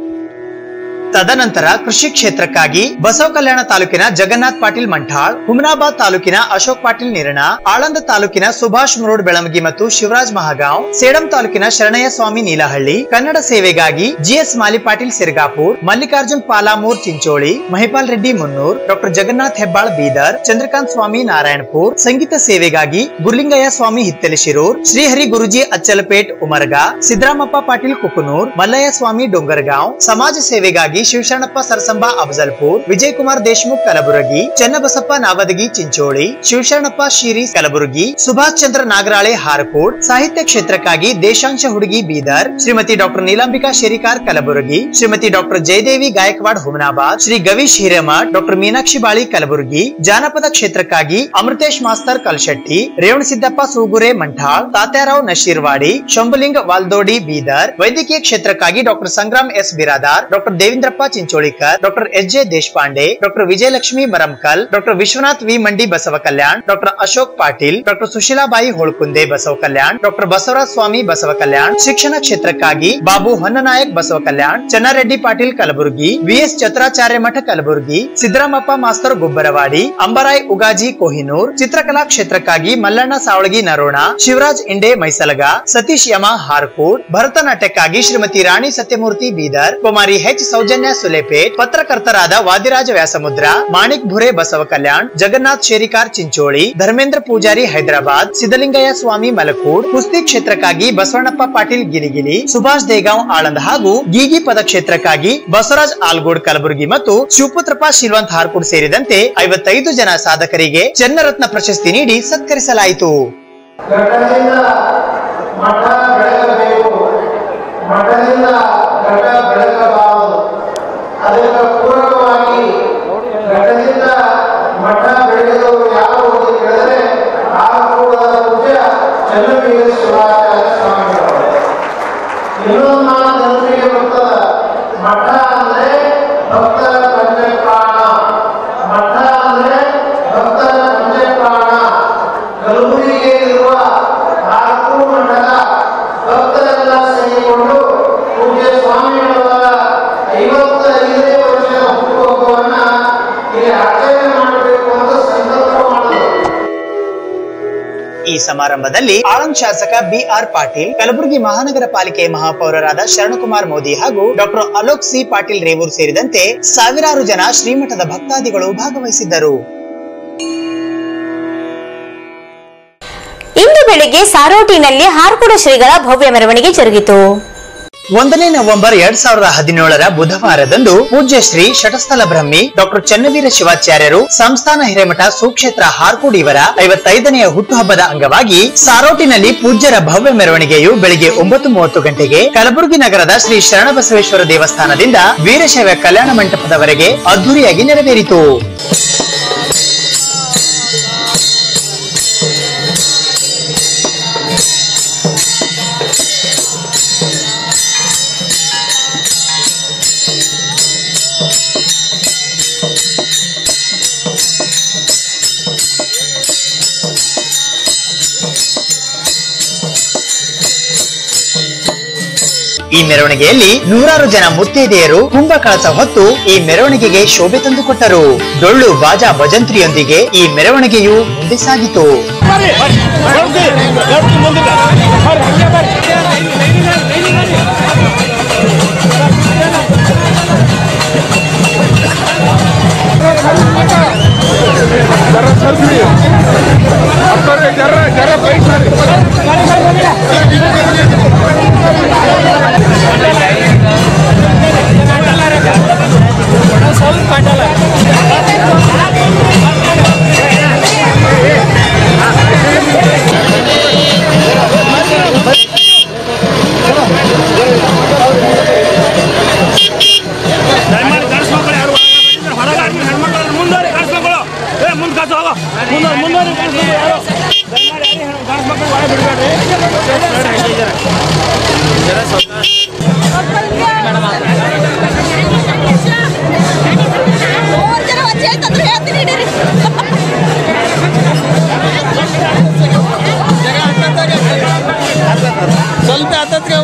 ತದನಂತರ ಕೃಷಿ ಕ್ಷೇತ್ರಕ್ಕಾಗಿ ಬಸವ ಕಲ್ಯಾಣ ತಾಲೂಕಿನ ಜಗನ್ನಾಥ್ ಪಾಟೀಲ್ ಮಂಠಾಳ್ ಹುಮನಾಬಾದ್ ತಾಲೂಕಿನ ಅಶೋಕ್ ಪಾಟೀಲ್ ನಿರಣ ಆಳಂದ ತಾಲೂಕಿನ ಸುಭಾಷ್ ಮುರೋಡ್ ಬೆಳಮಗಿ ಮತ್ತು ಶಿವರಾಜ್ ಮಹಾಗಾಂವ್ ಸೇಡಂ ತಾಲೂಕಿನ ಶರಣಯ್ಯ ಸ್ವಾಮಿ ನೀಲಹಳ್ಳಿ ಕನ್ನಡ ಸೇವೆಗಾಗಿ ಜಿಎಸ್ ಮಾಲಿ ಪಾಟೀಲ್ ಸಿರ್ಗಾಪುರ್ ಮಲ್ಲಿಕಾರ್ಜುನ್ ಪಾಲಾಮೂರ್ ಚಿಂಚೋಳಿ ಮಹಿಪಾಲ್ ರೆಡ್ಡಿ ಮುನ್ನೂರ್ ಡಾಕ್ಟರ್ ಜಗನ್ನಾಥ್ ಹೆಬ್ಬಾಳ್ ಬೀದರ್ ಚಂದ್ರಕಾಂತ್ ಸ್ವಾಮಿ ನಾರಾಯಣಪುರ್ ಸಂಗೀತ ಸೇವೆಗಾಗಿ ಗುರ್ಲಿಂಗಯ್ಯ ಸ್ವಾಮಿ ಹಿತ್ತಲೆ ಶಿರೂರ್ ಶ್ರೀಹರಿ ಗುರುಜಿ ಅಚ್ಚಲಪೇಟ್ ಉಮರ್ಗಾ ಸಿದ್ದರಾಮಪ್ಪ ಪಾಟೀಲ್ ಕುಕನೂರ್ ಮಲ್ಲಯ್ಯ ಸ್ವಾಮಿ ಡೊಂಗರಗಾಂವ್ ಸಮಾಜ ಸೇವೆಗಾಗಿ ಶಿವಶರಣಪ್ಪ ಸರಸಂಬ ಅಫಜಲ್ಪುರ್ ವಿಜಯ್ ಕುಮಾರ್ ದೇಶ್ಮುಖ್ ಕಲಬುರಗಿ ಚನ್ನಬಸಪ್ಪ ನಾವದಗಿ ಚಿಂಚೋಳಿ ಶಿವಶರಣಪ್ಪ ಶಿರಿ ಕಲಬುರಗಿ ಸುಭಾಷ್ ಚಂದ್ರ ನಾಗರಾಳೆ ಹಾರಕೋಡ್ ಸಾಹಿತ್ಯ ಕ್ಷೇತ್ರಕ್ಕಾಗಿ Deshamsha Hudgi Bidar Shrimati doctor Neelambika Sherikar Kalaburagi Shrimati doctor Jayadevi Gaikwad Humnabad Shri Gavish Hiremath doctor Meenakshi Bali Kalaburagi ಜಾನಪದ ಕ್ಷೇತ್ರಕ್ಕಾಗಿ ಅಮೃತೇಶ್ ಮಾಸ್ತರ್ ಕಲ್ಶೆಟ್ಟಿ ರೇವಣಸಿದ್ದಪ್ಪ ಸೂಗುರೆ ಮಂಠಾಳ್ ತಾತ್ಯಾರಾವ್ ನಶೀರ್ವಾಡಿ ಶಂಭುಲಿಂಗ ವಾಲ್ದೋಡಿ ಬೀದರ್ ವೈದ್ಯಕೀಯ ಕ್ಷೇತ್ರಕ್ಕಾಗಿ doctor Sangram S Biradar doctor Devendrappa Chincholikar doctor S J Deshpande doctor Vijayalakshmi Maramkal doctor Vishwanath V Mandi Basava Kalyan doctor Ashok Patil doctor Sushilabai Holkunde Basava Kalyan doctor Basavaraja Swami Basava Kalyan ಶಿಕ್ಷಣ ಕ್ಷೇತ್ರಕ್ಕಾಗಿ ಬಾಬು ಹೊನ್ನನಾಯಕ್ ಬಸವ ಕಲ್ಯಾಣ್ ಚನ್ನಾರೆಡ್ಡಿ ಪಾಟೀಲ್ ಕಲಬುರಗಿ ವಿಎಸ್ ಛತ್ರಾಚಾರ್ಯ ಮಠ ಕಲಬುರಗಿ ಸಿದ್ದರಾಮಪ್ಪ ಮಾಸ್ತರ್ ಗುಬ್ಬರವಾಡಿ ಅಂಬರಾಯ್ ಉಗಾಜಿ ಕೊಹಿನೂರ್ ಚಿತ್ರಕಲಾ ಕ್ಷೇತ್ರಕ್ಕಾಗಿ ಮಲ್ಲಣ್ಣ ಸಾವಳಗಿ ನರೋಣ ಶಿವರಾಜ್ ಇಂಡೆ ಮೈಸಲಗ ಸತೀಶ್ ಯಮ ಹಾರ್ಕೋಡ್ ಭರತನಾಟ್ಯಕ್ಕಾಗಿ ಶ್ರೀಮತಿ ರಾಣಿ ಸತ್ಯಮೂರ್ತಿ ಬೀದರ್ ಕುಮಾರಿ ಎಚ್ ಸೌಜನ್ಯ ಸುಲೇಪೇಟ್ ಪತ್ರಕರ್ತರಾದ ವಾದಿರಾಜ ವ್ಯಾಸಮುದ್ರ ಮಾಣಿಕ್ ಭುರೆ ಬಸವ ಕಲ್ಯಾಣ್ ಜಗನ್ನಾಥ್ ಶೇರಿಕಾರ್ ಚಿಂಚೋಳಿ ಧರ್ಮೇಂದ್ರ ಪೂಜಾರಿ ಹೈದರಾಬಾದ್ ಸಿದ್ದಲಿಂಗಯ್ಯ ಸ್ವಾಮಿ ಮಲಕೂಡ್ ಕುಸ್ತಿ ಕ್ಷೇತ್ರಕ್ಕಾಗಿ ಬಸವಣ್ಣಪ್ಪ ಪಾಟೀಲ್ ಗಿಲಿಗಿಲಿ ಸುಭಾಷ್ ದೇಗಾಂವ್ ಆಳಂದ್ ಹಾಗೂ ಗೀಗಿ ಪದ ಕ್ಷೇತ್ರಕ್ಕಾಗಿ ಬಸವರಾಜ್ ಆಲ್ಗೋಡ್ ಕಲಬುರಗಿ ಮತ್ತು ಶಿವಪುತ್ರಪ್ಪ ಶಿಲ್ವಂತ್ ಹಾರ್ಕೂಡ್ ಸೇರಿದಂತೆ ಐವತ್ತೈದು ಜನ ಸಾಧಕರಿಗೆ ಚನ್ನರತ್ನ ಪ್ರಶಸ್ತಿ ನೀಡಿ ಸತ್ಕರಿಸಲಾಯಿತು ಘಟದಿಂದ ಮಠ ಬೆಳಗಬೇಕು ಮಠದಿಂದ ಘಟ ಬೆಳಗಬಾರದು ಅದಕ್ಕೆ ಪೂರಕವಾಗಿ ಘಟದಿಂದ ಮಠ ಬೆಳೆದವರು ಯಾರು ಅಂತ ಕೇಳಿದ್ರೆ ಆಲೂರದ ಪೂಜ್ಯ ಚನ್ನವೀರ ಶಿವಾಚಾರ್ಯ ಸ್ವಾಮಿಗಳು ಇನ್ನೊಂದು ಮಾತು ನೆನಪಿಗೆ ಬರ್ತದ ಮಠ ಅಂದ್ರೆ ಭಕ್ತರ ಪಂಚಪ್ರಾಣ ಮಠ ಅಂದ್ರೆ ಭಕ್ತರ ಪಂಚಪ್ರಾಣ ಕಲಬುರಗಿಗೆ ಇರುವ ನಾಲ್ಕು ಮಠದ ಭಕ್ತರೆಲ್ಲ ಸೇರಿಕೊಂಡು ಪೂಜ್ಯ ಸ್ವಾಮಿಗಳವರ ಐವತ್ತೈದನೇ ವರ್ಷದ ಹುಟ್ಟುಹಬ್ಬವನ್ನ ಇಲ್ಲಿ ಆಚರಣೆ ಮಾಡಬೇಕು ಅಂತ ಸಂಕಲ್ಪ ಮಾಡಿದ್ರು ಈ ಸಮಾರಂಭದಲ್ಲಿ ಆಳಂದ್ ಶಾಸಕ ಬಿಆರ್ ಪಾಟೀಲ್ ಕಲಬುರಗಿ ಮಹಾನಗರ ಪಾಲಿಕೆ ಮಹಾಪೌರರಾದ ಶರಣಕುಮಾರ್ ಮೋದಿ ಹಾಗೂ ಡಾಕ್ಟರ್ ಅಲೋಕ್ ಸಿ ಪಾಟೀಲ್ ರೇವೂರ್ ಸೇರಿದಂತೆ ಸಾವಿರಾರು ಜನ ಶ್ರೀಮಠದ ಭಕ್ತಾದಿಗಳು ಭಾಗವಹಿಸಿದ್ದರು ಇಂದು ಬೆಳಿಗ್ಗೆ ಸಾರೋಟಿನಲ್ಲಿ ಹಾರ್ಕುಡ ಶ್ರೀಗಳ ಭವ್ಯ ಮೆರವಣಿಗೆ ಜರುಗಿತು ಒಂದನೇ ನವೆಂಬರ್ ಎರಡ್ ಸಾವಿರದ ಹದಿನೇಳರ ಬುಧವಾರದಂದು ಪೂಜ್ಯ ಶ್ರೀ ಶಟಸ್ಥಲ ಬ್ರಹ್ಮಿ ಡಾಕ್ಟರ್ ಚನ್ನವೀರ ಶಿವಾಚಾರ್ಯರು ಸಂಸ್ಥಾನ ಹಿರೇಮಠ ಸುಕ್ಷೇತ್ರ ಹಾರ್ಕೋಡ್ ಇವರ ಐವತ್ತೈದನೆಯ ಹುಟ್ಟುಹಬ್ಬದ ಅಂಗವಾಗಿ ಸಾರೋಟಿನಲ್ಲಿ ಪೂಜ್ಯರ ಭವ್ಯ ಮೆರವಣಿಗೆಯು ಬೆಳಿಗ್ಗೆ ಒಂಬತ್ತು ಮೂವತ್ತು ಗಂಟೆಗೆ ಕಲಬುರಗಿ ನಗರದ ಶ್ರೀ ಶರಣಬಸವೇಶ್ವರ ದೇವಸ್ಥಾನದಿಂದ ವೀರಶೈವ ಕಲ್ಯಾಣ ಮಂಟಪದವರೆಗೆ ಅದ್ದೂರಿಯಾಗಿ ನೆರವೇರಿತು ಈ ಮೆರವಣಿಗೆಯಲ್ಲಿ ನೂರಾರು ಜನ ಮುತ್ತೈದೆಯರು ಕುಂಭ ಕಳಸ ಹೊತ್ತು ಈ ಮೆರವಣಿಗೆಗೆ ಶೋಭೆ ತಂದುಕೊಟ್ಟರು ಡೊಳ್ಳು ಬಾಜಾ ಭಜಂತ್ರಿಯೊಂದಿಗೆ ಈ ಮೆರವಣಿಗೆಯು ಮುಂದೆ ಸಾಗಿತು ಸ್ವಲ್ಪ ಹತ್ತತ್ಗೆ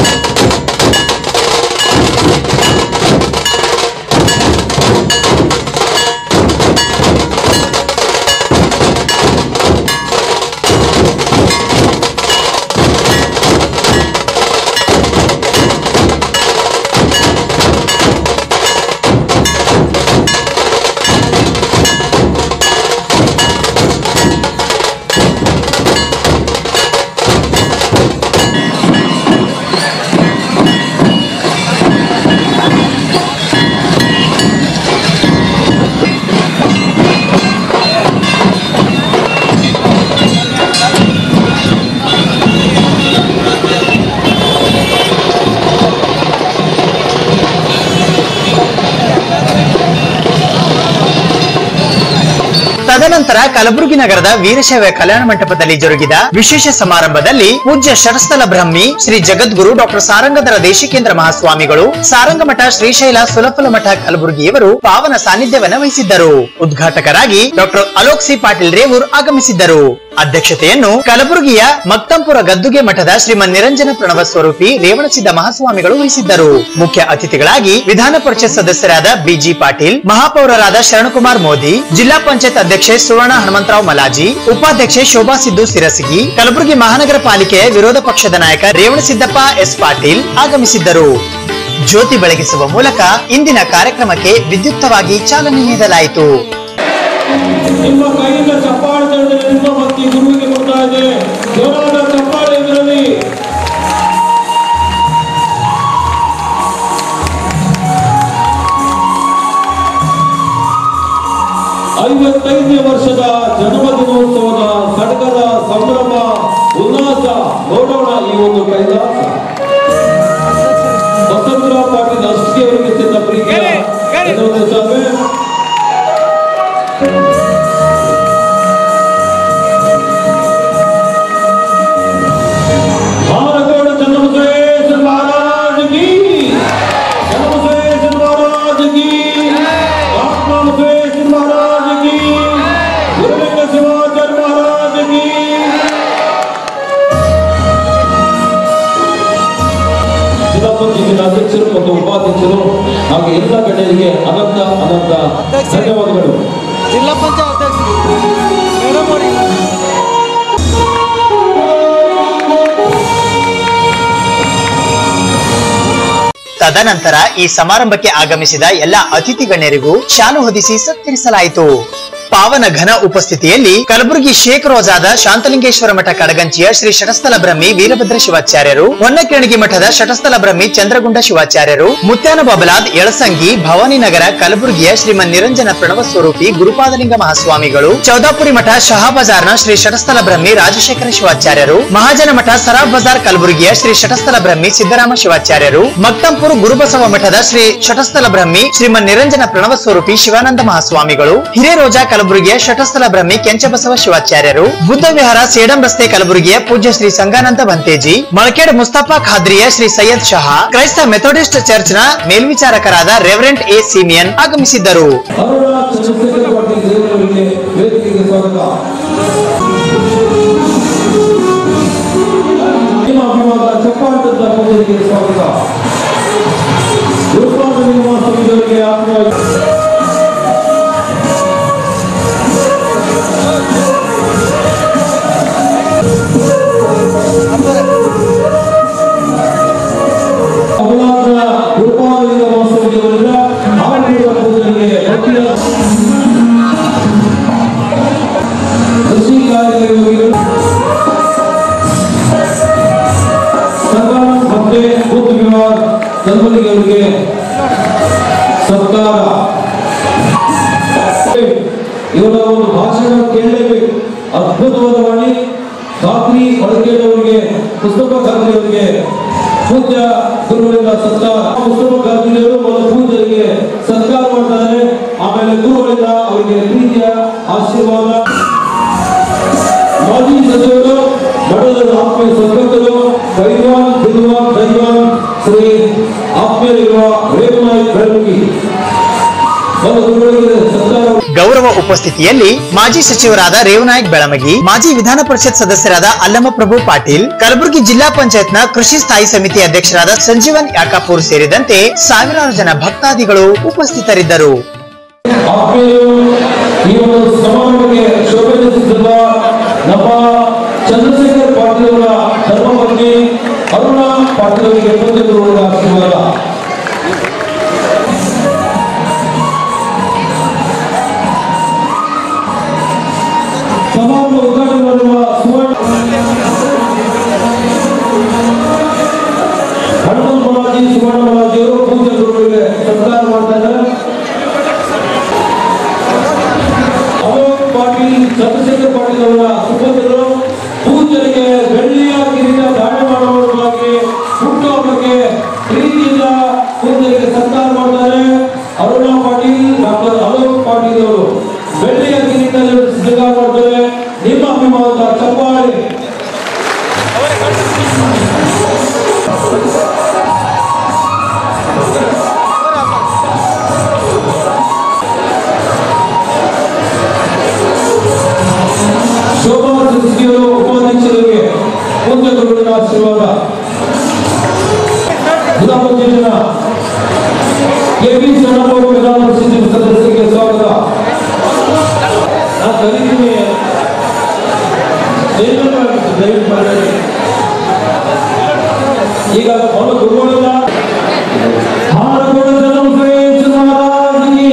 ತದನಂತರ ಕಲಬುರಗಿ ನಗರದ ವೀರಶೈವ ಕಲ್ಯಾಣ ಮಂಟಪದಲ್ಲಿ ಜರುಗಿದ ವಿಶೇಷ ಸಮಾರಂಭದಲ್ಲಿ ಪೂಜ್ಯ ಶರಸ್ಥಲ ಬ್ರಹ್ಮಿ ಶ್ರೀ ಜಗದ್ಗುರು ಡಾಕ್ಟರ್ ಸಾರಂಗಧರ ದೇಶಿಕೇಂದ್ರ ಮಹಾಸ್ವಾಮಿಗಳು ಸಾರಂಗಮಠ ಶ್ರೀಶೈಲ ಸುಲಫಲ ಮಠ ಕಲಬುರಗಿಯವರು ಪಾವನ ಸಾನ್ನಿಧ್ಯವನ್ನ ವಹಿಸಿದ್ದರು ಉದ್ಘಾಟಕರಾಗಿ ಡಾಕ್ಟರ್ ಅಲೋಕ್ ಸಿ ಪಾಟೀಲ್ ರೇವೂರ್ ಆಗಮಿಸಿದ್ದರು ಅಧ್ಯಕ್ಷತೆಯನ್ನು ಕಲಬುರಗಿಯ ಮಕ್ತಂಪುರ ಗದ್ದುಗೆ ಮಠದ ಶ್ರೀಮನ್ ನಿರಂಜನ ಪ್ರಣವ ಸ್ವರೂಪಿ ರೇವಣಸಿದ್ದ ಮಹಾಸ್ವಾಮಿಗಳು ವಹಿಸಿದ್ದರು ಮುಖ್ಯ ಅತಿಥಿಗಳಾಗಿ ವಿಧಾನ ಪರಿಷತ್ ಸದಸ್ಯರಾದ ಬಿಜಿ ಪಾಟೀಲ್ ಮಹಾಪೌರರಾದ ಶರಣಕುಮಾರ್ ಮೋದಿ ಜಿಲ್ಲಾ ಪಂಚಾಯತ್ ಅಧ್ಯಕ್ಷೆ ಸುವರ್ಣ ಹನುಮಂತರಾವ್ ಮಲಾಜಿ ಉಪಾಧ್ಯಕ್ಷೆ ಶೋಭಾ ಸಿದ್ದು ಸಿರಸಗಿ ಕಲಬುರಗಿ ಮಹಾನಗರ ಪಾಲಿಕೆಯ ವಿರೋಧ ಪಕ್ಷದ ನಾಯಕ ರೇವಣಸಿದ್ದಪ್ಪ ಎಸ್ ಪಾಟೀಲ್ ಆಗಮಿಸಿದ್ದರು ಜ್ಯೋತಿ ಬೆಳಗಿಸುವ ಮೂಲಕ ಇಂದಿನ ಕಾರ್ಯಕ್ರಮಕ್ಕೆ ವಿದ್ಯುಕ್ತವಾಗಿ ಚಾಲನೆ ನೀಡಲಾಯಿತು ನಿಮ್ಮ ಕೈಯಿಂದ ಚಪ್ಪಾಳೆ ತಡೆದರೆ ನಿಮ್ಮ ಭಕ್ತಿ ಗುರುವಿಗೆ ಬರ್ತಾ ಇದೆ ಜೋರಾದ ಚಪ್ಪಾಳೆ ಇದರಲ್ಲಿ ಐವತ್ತೈದನೇ ವರ್ಷದ ಜನ್ಮದಿನೋತ್ಸವದ ಸಡಗರ ಸಂಭ್ರಮ ಉಲ್ಲಾಸ ನೋಡೋಣ ಈ ಒಂದು ಕೈಲಾಸ ವಸಂತರಾವ್ ಪಾಟೀಲ್ ಅಷ್ಟೇ ಅವರಿಗೆ ಚೆನ್ನ ಪ್ರೀತಿಯ ಧನ್ಯವಾದ भारगढ़ जन्मशेष महाराज की जन्मशेष महाराज की आत्मशेष महाराज की गुरुलिंग शिवाचार्य महाराज की ಜಿಲ್ಲಾ ಪಂಚಾಯತಿನ ಅಧ್ಯಕ್ಷರು ಮತ್ತು ಉಪಾಧ್ಯಕ್ಷರು ಹಾಗೂ ಎಲ್ಲ ಗಣ್ಯರಿಗೆ ಅನಂತ ಅನಂತ ಧನ್ಯವಾದಗಳು ಜಿಲ್ಲಾ ಪಂಚಾಯತ್ ಮೇಡಮ್ ಅವರಿಗೆ ತದನಂತರ ಈ ಸಮಾರಂಭಕ್ಕೆ ಆಗಮಿಸಿದ ಎಲ್ಲ ಅತಿಥಿ ಗಣ್ಯರಿಗೂ ಶಾಲು ಹೊದಿಸಿ ಸತ್ಕರಿಸಲಾಯಿತು ಪಾವನ ಘನ ಉಪಸ್ಥಿತಿಯಲ್ಲಿ ಕಲಬುರಗಿ ಶೇಖ್ ರೋಜಾದ ಶಾಂತಲಿಂಗೇಶ್ವರ ಮಠ ಕಡಗಂಚಿಯ ಶ್ರೀ ಶಟಸ್ಥಲ ಬ್ರಹ್ಮಿ ವೀರಭದ್ರ ಶಿವಾಚಾರ್ಯರು ಹೊನ್ನಕಿರಣಗಿ ಮಠದ ಶಟಸ್ಥಲ ಬ್ರಹ್ಮಿ ಚಂದ್ರಗುಂಡ ಶಿವಾಚಾರ್ಯರು ಮುತ್ಯಾನ ಬಬಲಾದ್ ಯಳಸಂಗಿ ಭವಾನಿ ನಗರ ಕಲಬುರಗಿಯ ಶ್ರೀಮನ್ ನಿರಂಜನ ಪ್ರಣವ ಸ್ವರೂಪಿ ಗುರುಪಾದಲಿಂಗ ಮಹಾಸ್ವಾಮಿಗಳು ಚೌದಾಪುರಿ ಮಠ ಶಹಾಬಜಾರ್ನ ಶ್ರೀ ಶಟಸ್ಥಲ ಬ್ರಹ್ಮಿ ರಾಜಶೇಖರ ಶಿವಾಚಾರ್ಯರು ಮಹಾಜನ ಮಠ ಸರಾಫ್ ಬಜಾರ್ ಕಲಬುರಗಿಯ ಶ್ರೀ ಶಟಸ್ಥಲ ಬ್ರಹ್ಮಿ ಸಿದ್ದರಾಮ ಶಿವಾಚಾರ್ಯರು ಮಕ್ತಂಪುರ ಗುರುಬಸವ ಮಠದ ಶ್ರೀ ಶಟಸ್ಥಲ ಬ್ರಹ್ಮಿ ಶ್ರೀಮನ್ ನಿರಂಜನ ಪ್ರಣವ ಸ್ವರೂಪಿ ಶಿವಾನಂದ ಮಹಾಸ್ವಾಮಿಗಳು ಹಿರೇರೋಜಾ ಕಲಬುರಗಿಯ ಶಟಸ್ಥಲ ಬ್ರಹ್ಮಿ ಕೆಂಚಬಸವ ಶಿವಾಚಾರ್ಯರು ಬುದ್ಧ ವಿಹಾರ ಸೇಡಂ ರಸ್ತೆ ಕಲಬುರಗಿಯ ಪೂಜ್ಯ ಶ್ರೀ ಸಂಗಾನಂದ ಬಂತೇಜಿ ಮಳಕೇಡ್ ಮುಸ್ತಫಾ ಖಾದ್ರಿಯ ಶ್ರೀ ಸೈಯದ್ ಶಹಾ ಕ್ರೈಸ್ತ ಮೆಥೋಡಿಸ್ಟ್ ಚರ್ಚ್ನ ಮೇಲ್ವಿಚಾರಕರಾದ ರೆವರೆಂಟ್ ಎ ಸಿಮಿಯನ್ ಆಗಮಿಸಿದ್ದರು ಅರುಣ ಚಂದ್ರಶೇಖರ್ ಪಾಟೀಲ್ ದೇವರವರಿಗೆ ವೇದಿಕೆಗೆ ಸ್ವಾಗತ ನಿಮ್ಮ ಅಭಿಮಾನ ಚಪ್ಪಾಟದ ಪೂಜೆಗೆ ಸ್ವಾಗತ ಗುರುಪಾದ ನಿಮ್ಮ ಸ್ವಾಮಿಯವರಿಗೆ ಆತ್ಮವಾಗಿ ಅಬಲಾದ್ರ ಗುರುಪಾದಲಿಂಗ ಮಹಾಸ್ವಾಮಿಯವರಿಂದ ಆಡಳಿತ ಪೂಜೆಗೆ ಭಕ್ತಿಯ ಕೃಷಿ ಕಾರ್ಯಗಳು ಸರ್ಕಾರ ಮತ್ತೆ ಬುದ್ಧ ವಿವಾಹ ಕಲ್ಬುರ್ಗಿ ಅವರಿಗೆ ಸರ್ಕಾರ ಇವರ ಒಂದು ಭಾಷಣ ಕೇಳಲೇಬೇಕು ಅದ್ಭುತವಾದ ವಾಣಿ ಖಾತ್ರಿ ಬಳಕೆಯವರಿಗೆ ಪುಸ್ತಕ ಖಾತ್ರಿ ಅವರಿಗೆ ಪೂಜ್ಯ ಗುರುಗಳಿಂದ ಸತ್ಕಾರ ಪುಸ್ತಕ ಖಾತ್ರಿಯವರು ಮತ್ತು ಪೂಜರಿಗೆ ಸತ್ಕಾರ ಮಾಡ್ತಾರೆ ಆಮೇಲೆ ಗುರುಗಳಿಂದ ಅವರಿಗೆ ಪ್ರೀತಿಯ ಆಶೀರ್ವಾದ ಮಾಜಿ ಸಚಿವರು ಮಠದ ಆತ್ಮೀಯ ಸದ್ಭಕ್ತರು ಕೈವಾನ್ ದಿಲ್ವಾನ್ ದೈವಾನ್ ಶ್ರೀ ಆತ್ಮೀಯರಿರುವ ರೇವನಾಯಕ್ ಬೆಳಗುಗಿ ಮತ್ತು ಗುರುಗಳಿಗೆ ಸತ್ಕಾರ ಗೌರವ ಉಪಸ್ಥಿತಿಯಲ್ಲಿ ಮಾಜಿ ಸಚಿವರಾದ ರೇವನಾಯಕ್ ಬೆಳಮಗಿ ಮಾಜಿ ವಿಧಾನ ಪರಿಷತ್ ಸದಸ್ಯರಾದ ಅಲ್ಲಮಪ್ರಭು ಪಾಟೀಲ್ ಕಲಬುರಗಿ ಜಿಲ್ಲಾ ಪಂಚಾಯತ್ನ ಕೃಷಿ ಸ್ಥಾಯಿ ಸಮಿತಿ ಅಧ್ಯಕ್ಷರಾದ ಸಂಜೀವನ್ ಯಾಕಾಪುರ್ ಸೇರಿದಂತೆ ಸಾವಿರಾರು ಜನ ಭಕ್ತಾದಿಗಳು ಉಪಸ್ಥಿತರಿದ್ದರು ಆತ್ಮೀಯರು ಈ ಒಂದು ಸಮಾರಂಭಕ್ಕೆ ಶೋಭೆ ತಿಳಿಸುತ್ತಿರುವ ನಮ್ಮ ಚಂದ್ರಶೇಖರ್ ಪಾಟೀಲ್ ಅವರ ಧರ್ಮಪತ್ನಿ ಅರುಣ ಪಾಟೀಲ್ ಅವರಿಗೆ ಪೂಜ್ಯ ಗುರುಗಳ ಆಶೀರ್ವಾದ ಸಮಾರಂಭ ಉದ್ಘಾಟನೆ ಮಾಡುವ ಸುವರ್ಣ ಹನುಮಂತ ಬಾಲಾಜಿ ಸುವರ್ಣ ಬಾಲಾಜಿ ಅವರು ಪೂಜ್ಯ ಗುರುಗಳಿಗೆ ಸತ್ಕಾರ ಮಾಡ್ತಾ ಇದ್ದಾರೆ ಅಲೋಕ್ ಪಾಟೀಲ್ ಚಂದ್ರಶೇಖರ್ ಪಾಟೀಲ್ ಅವರ ಸುಪುತ್ರರು ಪೂಜೆಗೆ ಬೆಳ್ಳಿಯ ಕಿರೀಟ ದಾಳಿ ಮಾಡುವುದಕ್ಕಾಗಿ ಹುಟ್ಟುಹಬ್ಬಕ್ಕೆ ಪ್ರೀತಿಯಿಂದ ಪೂಜೆಗೆ ಸತ್ಕಾರ ಮಾಡ್ತಾರೆ ಅರುಣಾ ಪಾಟೀಲ್ ಡಾಕ್ಟರ್ ಅಲೋಕ್ ಪಾಟೀಲ್ ಅವರು ಬೆಳ್ಳಿಯ ಕಿರೀಟ ಸ್ವೀಕಾರ ಮಾಡ್ತಾರೆ ನಿಮ್ಮ ಅಭಿಮಾನದ ಚಪ್ಪಾಳೆ ಶೋಭಾ ಸಿಂಗ್ಸ್ಗಿಯವರು ಉಪಾಧ್ಯಕ್ಷರಿಗೆ ಪೂಜ್ಯ ಗುರುಗಳ ಆಶೀರ್ವಾದ ಜಿಲ್ಲಾ ಪಂಚಾಯತಿನ ಕೆಬಿ ಸಣ್ಣವರು ವಿಧಾನ ಪರಿಷತ್ತಿನ ಸದಸ್ಯರಿಗೆ ಸ್ವಾಗತ ನಾನು ಕರೀತೀನಿ ದಯವಿಟ್ಟು ದಯವಿಟ್ಟು ಮಾತಾಡಿ ಈಗ ಅವನು ಗುರುಗಳಿಂದ ಹಾಡುಗಳು ಜನಮುಖೇಶ ಮಹಾರಾಜನಿಗೆ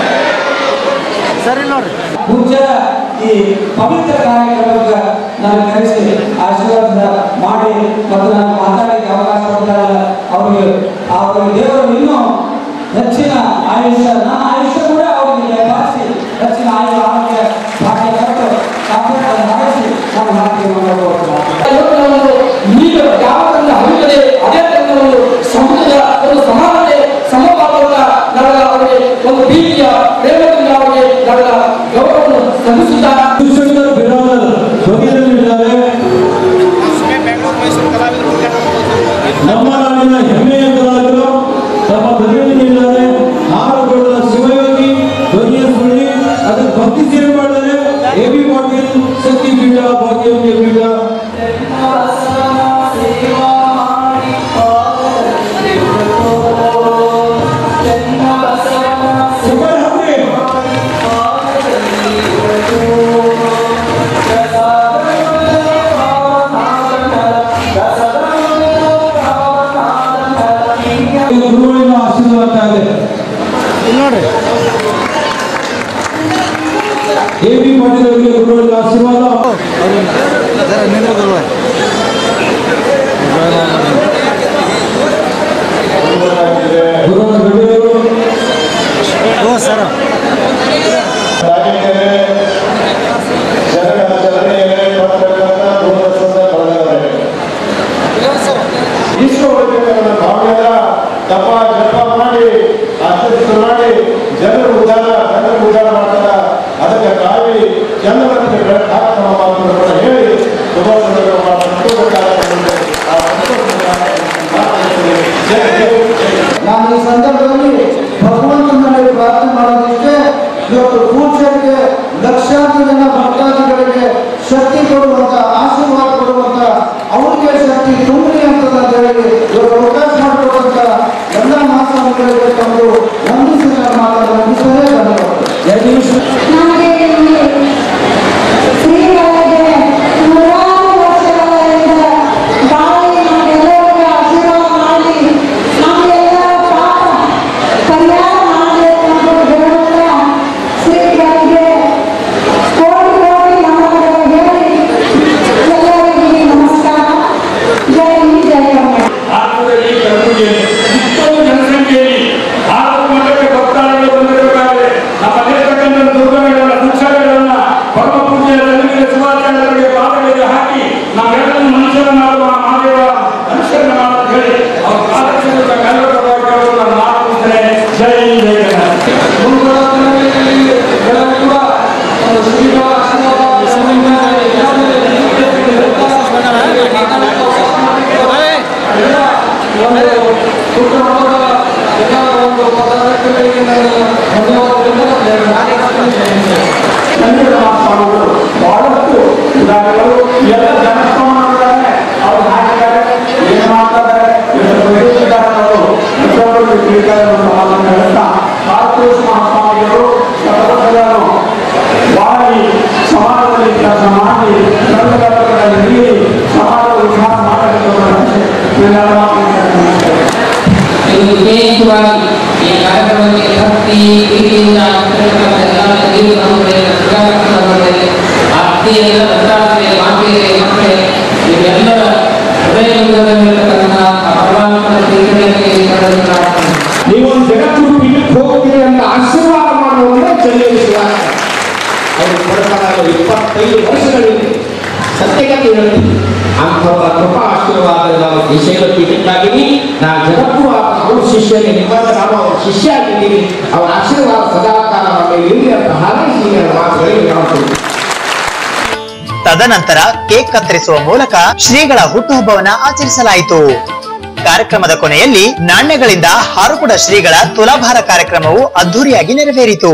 ಸರಿ ನೋಡ್ರಿ ಪೂಜ್ಯ ಈ ಪವಿತ್ರ ಕಾರ್ಯಕ್ರಮಕ್ಕೆ ನಾನು ಕರೆಸಿ ಆಶೀರ್ವಾದ ಮಾಡಿ ಮತ್ತು ನಾನು ಮಾತಾಡಲಿಕ್ಕೆ ಅವಕಾಶ ಕೊಡ್ತಾರಲ್ಲ ಅವರಿಗೆ ಅವರಿಗೆ ದೇವರು ಇನ್ನೂ ಹೆಚ್ಚಿನ ಆಯುಷ್ಯ ನನ್ನ ಆಯುಷ್ಯ ಕೂಡ ಅವರಿಗೆ ಭಾಷೆ ಹೆಚ್ಚಿನ ಆಯುಷ ಆರೋಗ್ಯ ಭಾಗ್ಯ ಕೊಟ್ಟು ಕಾಪಾಡಿ ಮಾಡಿಸಿ ನಾನು ಮಾತಿಗೆ ಮಾಡಬಹುದು ನೀರು ಯಾವತ್ತನ್ನ ಹರಿಯದೆ ಅದೇ ತನ್ನ ಒಂದು ಸಮುದ್ರದ ಒಂದು ಸಮಾನತೆ ಸಮಭಾವದ ನಮಗೆ ಅವರಿಗೆ ಎ ಬಿ ಪಾಟೀಲ್ ಅವರಿಗೆ ಗುರುಗಳ ಆಶೀರ್ವಾದ ಗುರುಗಳ ಗಡಿಯವರು ಓ ಸರ್ ಈಶ್ವರ ಹೊರಬೇಕನ್ನೋ ಭಾವನೆಯ ತಪ್ಪ ಜಪ ಮಾಡಿ ಆಚರಿಸ ಮಾಡಿ ಜನರು ಉದ್ಧಾರ ಜನರು ಉದ್ಧಾರ ಮಾಡ್ತಾರ ಅದಕ್ಕೆ ಕಾವಿ ಚಂದ್ರನಿಗೆ ಬೆಳಕು ಹಾಕ್ತಾವ ಮಾತುಗಳನ್ನು ಹೇಳಿ ತುಂಬಾ ಸಂದರ್ಭ ಸಂತೋಷ ಕಾರ್ಯಕ್ರಮದಲ್ಲಿ ಆ ಸಂತೋಷದಿಂದ ಮಾತನಾಡ್ತೀನಿ. ಜೈ ಜೈ ಜೈ. ನಾನು ಈ ಸಂದರ್ಭದಲ್ಲಿ ಭಗವಂತನಲ್ಲಿ ಪ್ರಾರ್ಥನೆ ಮಾಡೋದಿಷ್ಟೇ ಇವತ್ತು ಪೂಜ್ಯರಿಗೆ ಲಕ್ಷಾಂತರ ಜನ ಭಕ್ತಾದಿಗಳಿಗೆ ಶಕ್ತಿ ಕೊಡುವಂತ ಆಶೀರ್ವಾದ ಕೊಡುವಂತ ಅವರಿಗೆ ಶಕ್ತಿ ತುಂಬಲಿ ಅಂತ ಹೇಳಿ ಇವತ್ತು ಅವಕಾಶ ಮಾಡಿಕೊಡುವಂತ ಎಲ್ಲ ಮಾತಾಡುಗಳಿಗೆ ತಂದು ವಂದಿಸಿ ನನ್ನ ಮಾತನ್ನು ಮುಗಿಸಲೇ ಧನ್ಯವಾದ ಎರಡು ನಿಮಿಷ ಶ್ರೀಗಳಿಗೆ ನೂರಾರು ವರ್ಷಗಳಿಂದ ಬಾಳಿ ನಮ್ಗೆಲ್ಲರಿಗೆ ಆಶೀರ್ವಾದ ಮಾಡಿ ನಮಗೆಲ್ಲ ಪಾಪ ಪರಿಹಾರ ಮಾಡಬೇಕಂತ ಹೇಳುತ್ತಾ ಶ್ರೀಗಳಿಗೆ ಕೋಟಿ ಕೋಟಿ ನಮನಗಳು ಹೇಳಿ ಎಲ್ಲರಿಗೆ ನಮಸ್ಕಾರ ಜೈ ಹಿಂದ್, ಜೈ ಕರ್ನಾಟಕ ಭಾರತದಲ್ಲಿ ಕಲಬುರಗಿ ಇಷ್ಟೊಂದು ಜನಸಂಖ್ಯೆಯಲ್ಲಿ ಭಾರತ ಮಟ್ಟಕ್ಕೆ ಭಕ್ತಾದಿಗಳು ಬಂದಿರಬೇಕಾದ್ರೆ ನಮ್ಮಲ್ಲಿರ್ತಕ್ಕಂಥ ದುರ್ಗಗಳನ್ನ ಶಿಕ್ಷಕಗಳನ್ನ ಪರಮ ಪೂಜ್ಯ ರವೀಂದ್ರ ಶಿವಾಚಾರ್ಯರಿಗೆ ಪಾದಗಳಿಗೆ ಹಾಕಿ ನಾವೆಲ್ಲರೂ ಮನುಷ್ಯರ ಮಾಡುವ ಮಾದೇವ ಅನುಸರಣೆ ಮಾಡೋದು ಹೇಳಿ ಅವ್ರ ಪಾದಕ್ಕೆ ಕನ್ನಡ ನಾನು ಮಾತುತ್ತೇನೆ ಜೈ ಜೈ ಕರ್ನಾಟಕ. ಮುಂಬರುವ ದಿನಗಳಲ್ಲಿ ಎಲ್ಲರೂ ಕೂಡ ಒಂದು ಶ್ರೀಗಳ ಆಶೀರ್ವಾದ ಎಲ್ಲ ಒಂದು ಕುಟುಂಬದ ಎಲ್ಲ ಒಂದು ಪದಾರ್ಥಗಳಿಗೆ ನಾನು ಧನ್ಯವಾದಗಳನ್ನು ಕನ್ನಡ ಸ್ವಾಮಿಗಳು ಬಹಳಷ್ಟು ಉದಾಹರಣೆಗಳು ಎಲ್ಲ ಜನಸ್ವಾಮಿಗಳಿದ್ದಾರೆ ಅವ್ರು ಹಾಕಿದ್ದಾರೆ ಏನ್ ಮಾಡ್ತಾರೆ ಎಷ್ಟು ಪ್ರದೇಶಿದ್ದಾರೆ ಅವರು ಪ್ರತಿಯೊಬ್ಬರು ತಿಳಿತಾರೆ ಅನ್ನೋ ಮಾತನ್ನು ಹೇಳ್ತಾ ಭಾರತೀಯ ಮಹಾಸ್ವಾಮಿಗಳು ಸತತಗಳನ್ನು ಬಾಳಿ ಸಮಾಜದಲ್ಲಿ ಕೆಲಸ ಮಾಡಿ ಕನ್ನಡಗಳಲ್ಲಿ ನೀಡಿ ಸಮಾಜದ ಉದ್ಧಾರ ಮಾಡಬೇಕು ಇವೆಲ್ಲ ಮಾತನ್ನು ಇದು ವಿಶೇಷವಾಗಿ ಈ ಕಾರ್ಯಕ್ರಮಕ್ಕೆ ಭಕ್ತಿ ಪ್ರೀತಿಯಿಂದ ಆಚರಿಸತಕ್ಕಂಥ ಎಲ್ಲ ದೇವಿ ನಮ್ಮೊಂದಿಗೆ, ಸುಧಾಕರ್ ನಮ್ಮೊಂದಿಗೆ, ಆತ್ಮೀಯರ ಭಕ್ತಾದಿಗಳೇ, ಮಾತೆಯರೇ, ಮಕ್ಕಳೇ, ಇವರೆಲ್ಲರ ಹೃದಯವಿಲ್ಲದಲ್ಲಿರತಕ್ಕಂಥ ಆ ಪರಮಾತ್ಮನ ಚಿಂತನೆಗೆ ಕರೆದು ಪ್ರಾರ್ಥನೆ. ನೀವೊಂದು ಜಗತ್ತು ಪೀಠಕ್ಕೆ ಹೋಗ್ತೀರಿ ಅಂತ ಆಶೀರ್ವಾದ ಮಾಡುವಂದ್ರೆ ಚೆನ್ನೈಶ್ವರ ಅವರು ಬಡತನ ಇಪ್ಪತ್ತೈದು ವರ್ಷಗಳಿಂದ ಸತ್ಯಗತಿ ಹೇಳ್ತೀನಿ ಅಂಥವರ ಕೃಪಾ ಆಶೀರ್ವಾದ ನಾವು ವಿಷಯಗಳ ಪೀಠಕ್ಕಾಗಿನಿ ನಾನು ಜಗತ್ತು ಅವ್ರ ಶಿಷ್ಯನಿಗೆ ನಿಮ್ಮನ್ನ ನಾನು ಅವ್ರ ಶಿಷ್ಯ ಆಗಿದ್ದೀನಿ ಅವರ ಆಶೀರ್ವಾದ ಸದಾಕಾಲ ನಮ್ಮ ಮೇಲೆ ಇರಲಿ ಅಂತ ಹಾರೈಸಿ ನನ್ನ ಮಾತುಗಳಿಗೆ ನಾವು ತದನಂತರ ಕೇಕ್ ಕತ್ತರಿಸುವ ಮೂಲಕ ಶ್ರೀಗಳ ಹುಟ್ಟುಹಬ್ಬವನ್ನ ಆಚರಿಸಲಾಯಿತು ಕಾರ್ಯಕ್ರಮದ ಕೊನೆಯಲ್ಲಿ ನಾಣ್ಯಗಳಿಂದ ಹಾರುಕುಡ ಶ್ರೀಗಳ ತುಲಾಭಾರ ಕಾರ್ಯಕ್ರಮವು ಅದ್ದೂರಿಯಾಗಿ ನೆರವೇರಿತು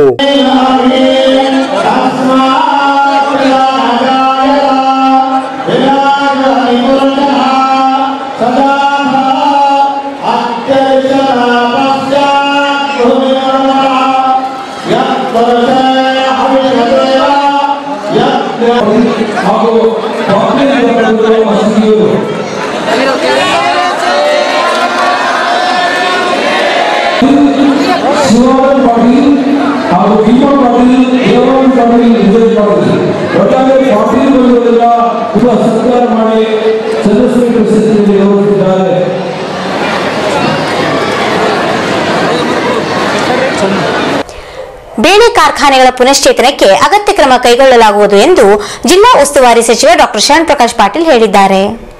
ಹಾಗೂ ಭಕ್ತಿಯಿಂದ ಮಸೀದಿಯವರು ಶಿವಾನಂದ ಪಾಟೀಲ್ ಹಾಗೂ ದೀಪಕ್ ಪಾಟೀಲ್ ದೇವಾನಂದ ಪಾಟೀಲ್ ವಿಜಯ್ ಪಾಟೀಲ್ ಒಟ್ಟಾರೆ ಪಾಟೀಲ್ ಬಂಧುಗಳೆಲ್ಲ ತುಂಬ ಸತ್ಕಾರ ಮಾಡಿ ಸದಸ್ಯರ ಪ್ರಶಸ್ತಿಯಲ್ಲಿ ಗೌರವಿಸಿದ್ದಾರೆ ಬೇಳೆ ಕಾರ್ಖಾನೆಗಳ ಪುನಶ್ಚೇತನಕ್ಕೆ ಅಗತ್ಯ ಕ್ರಮ ಕೈಗೊಳ್ಳಲಾಗುವುದು ಎಂದು ಜಿಲ್ಲಾ ಉಸ್ತುವಾರಿ ಸಚಿವ ಡಾಕ್ಟರ್ ಶರಣ್ ಪ್ರಕಾಶ್ ಪಾಟೀಲ್ ಹೇಳಿದ್ದಾರೆ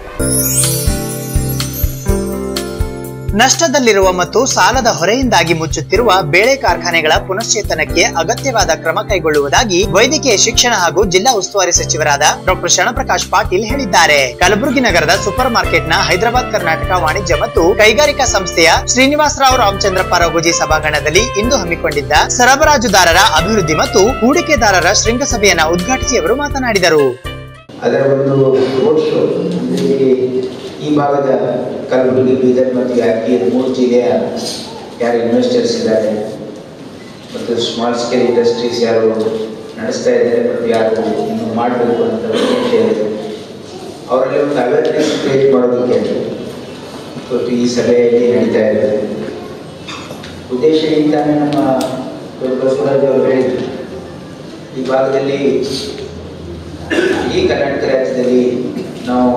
ನಷ್ಟದಲ್ಲಿರುವ ಮತ್ತು ಸಾಲದ ಹೊರೆಯಿಂದಾಗಿ ಮುಚ್ಚುತ್ತಿರುವ ಬೇಳೆ ಕಾರ್ಖಾನೆಗಳ ಪುನಶ್ಚೇತನಕ್ಕೆ ಅಗತ್ಯವಾದ ಕ್ರಮ ಕೈಗೊಳ್ಳುವುದಾಗಿ ವೈದ್ಯಕೀಯ ಶಿಕ್ಷಣ ಹಾಗೂ ಜಿಲ್ಲಾ ಉಸ್ತುವಾರಿ ಸಚಿವರಾದ ಡಾಕ್ಟರ್ ಶರಣಪ್ರಕಾಶ್ ಪಾಟೀಲ್ ಹೇಳಿದ್ದಾರೆ ಕಲಬುರಗಿ ನಗರದ ಸೂಪರ್ ಮಾರ್ಕೆಟ್ನ ಹೈದರಾಬಾದ್ ಕರ್ನಾಟಕ ವಾಣಿಜ್ಯ ಮತ್ತು ಕೈಗಾರಿಕಾ ಸಂಸ್ಥೆಯ ಶ್ರೀನಿವಾಸರಾವ್ ರಾಮಚಂದ್ರಪ್ಪ ರಘುಜಿ ಸಭಾಂಗಣದಲ್ಲಿ ಇಂದು ಹಮ್ಮಿಕೊಂಡಿದ್ದ ಸರಬರಾಜುದಾರರ ಅಭಿವೃದ್ಧಿ ಮತ್ತು ಹೂಡಿಕೆದಾರರ ಶೃಂಗಸಭೆಯನ್ನ ಉದ್ಘಾಟಿಸಿ ಅವರು ಮಾತನಾಡಿದರು ಅದರ ಒಂದು ರೋಡ್ ಶೋ ಇಲ್ಲಿ ಈ ಭಾಗದ ಕಲಬುರಗಿ ಬೀದರ್ ಮತ್ತು ಯಾದಗಿರಿ ಮೂರು ಜಿಲ್ಲೆಯ ಯಾರು ಇನ್ವೆಸ್ಟರ್ಸ್ ಇದ್ದಾರೆ ಮತ್ತು ಸ್ಮಾಲ್ ಸ್ಕೇಲ್ ಇಂಡಸ್ಟ್ರೀಸ್ ಯಾರು ನಡೆಸ್ತಾ ಇದ್ದಾರೆ ಮತ್ತು ಯಾರು ಇನ್ನು ಮಾಡಬೇಕು ಅಂತ ಉದ್ದೇಶ ಇದೆ ಅವರಲ್ಲಿ ಒಂದು ಅವೇರ್ನೆಸ್ ಕ್ರಿಯೇಟ್ ಮಾಡೋದಕ್ಕೆ ಇವತ್ತು ಈ ಸಭೆಯಲ್ಲಿ ನಡೀತಾ ಇದೆ ಉದ್ದೇಶ ಇಂತಾನೆ ನಮ್ಮ ಡಾಕ್ಟರ್ ಬಸವರಾಜ್ ಅವರು ಹೇಳಿದ್ರು ಈ ಭಾಗದಲ್ಲಿ ಈ ಕರ್ನಾಟಕ ರಾಜ್ಯದಲ್ಲಿ ನಾವು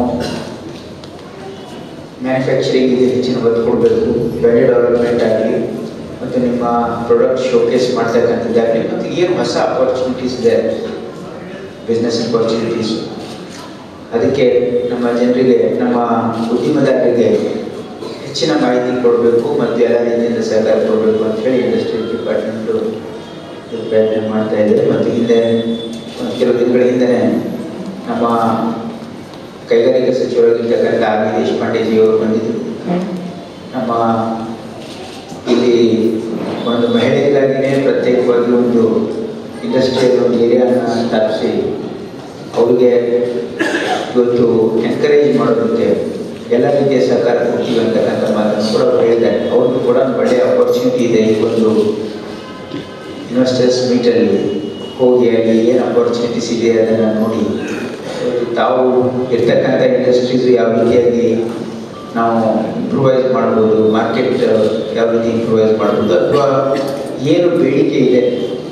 ಮ್ಯಾನುಫ್ಯಾಕ್ಚರಿಂಗಿಗೆ ಹೆಚ್ಚಿನ ಒತ್ತು ಕೊಡಬೇಕು ಬೆಳೆ ಡೆವಲಪ್ಮೆಂಟ್ ಆಗಲಿ ಮತ್ತು ನಿಮ್ಮ ಪ್ರಾಡಕ್ಟ್ ಶೋಕೇಸ್ ಮಾಡ್ತಕ್ಕಂಥದ್ದಾಗಲಿ ಮತ್ತು ಏನು ಹೊಸ ಅಪರ್ಚುನಿಟೀಸ್ ಇದೆ ಬಿಸ್ನೆಸ್ ಅಪರ್ಚುನಿಟೀಸ್ ಅದಕ್ಕೆ ನಮ್ಮ ಜನರಿಗೆ ನಮ್ಮ ಉದ್ಯಮದಾರರಿಗೆ ಹೆಚ್ಚಿನ ಮಾಹಿತಿ ಕೊಡಬೇಕು ಮತ್ತು ಎಲ್ಲ ರೀತಿಯಿಂದ ಸಹಕಾರ ಕೊಡಬೇಕು ಅಂತ ಹೇಳಿ ಇಂಡಸ್ಟ್ರಿ ಡಿಪಾರ್ಟ್ಮೆಂಟು ಇದು ಪ್ರಯತ್ನ ಮಾಡ್ತಾ ಇದೆ ಮತ್ತು ಹಿಂದೆ ಒಂದು ಕೆಲವು ದಿನಗಳ ಹಿಂದೆ ನಮ್ಮ ಕೈಗಾರಿಕಾ ಸಚಿವರಾಗಿರ್ತಕ್ಕಂಥ ಆರ್ ವಿ ದೇಶಪಾಂಡೆಜಿ ಅವರು ಬಂದಿದ್ದರು ನಮ್ಮ ಇಲ್ಲಿ ಒಂದು ಮಹಿಳೆಯರಿಗಾಗಿಯೇ ಪ್ರತ್ಯೇಕವಾಗಿ ಒಂದು ಇಂಡಸ್ಟ್ರಿಯಲ್ ಒಂದು ಏರಿಯಾನ ಸ್ಥಾಪಿಸಿ ಅವರಿಗೆ ಇವತ್ತು ಎನ್ಕರೇಜ್ ಮಾಡೋದಕ್ಕೆ ಎಲ್ಲ ರೀತಿಯ ಸಹಕಾರ ಕೊಡ್ತೀವಿ ಅಂತಕ್ಕಂಥ ಮಾತನ್ನು ಕೂಡ ಅವರು ಹೇಳಿದ್ದಾರೆ ಅವ್ರಿಗೂ ಕೂಡ ಒಂದು ಒಳ್ಳೆಯ ಅಪರ್ಚುನಿಟಿ ಇದೆ ಈ ಒಂದು ಇನ್ವೆಸ್ಟರ್ಸ್ ಮೀಟಲ್ಲಿ ಹೋಗಿ ಅಲ್ಲಿ ಏನು ಅಪರ್ಚುನಿಟೀಸ್ ಇದೆ ಅದನ್ನು ನೋಡಿ ತಾವು ಇರ್ತಕ್ಕಂಥ ಇಂಡಸ್ಟ್ರೀಸ್ ಯಾವ ರೀತಿಯಾಗಿ ನಾವು ಇಂಪ್ರೂವೈಸ್ ಮಾಡ್ಬೋದು ಮಾರ್ಕೆಟ್ ಯಾವ ರೀತಿ ಇಂಪ್ರೂವೈಸ್ ಮಾಡ್ಬೋದು ಅಥವಾ ಏನು ಬೇಡಿಕೆ ಇದೆ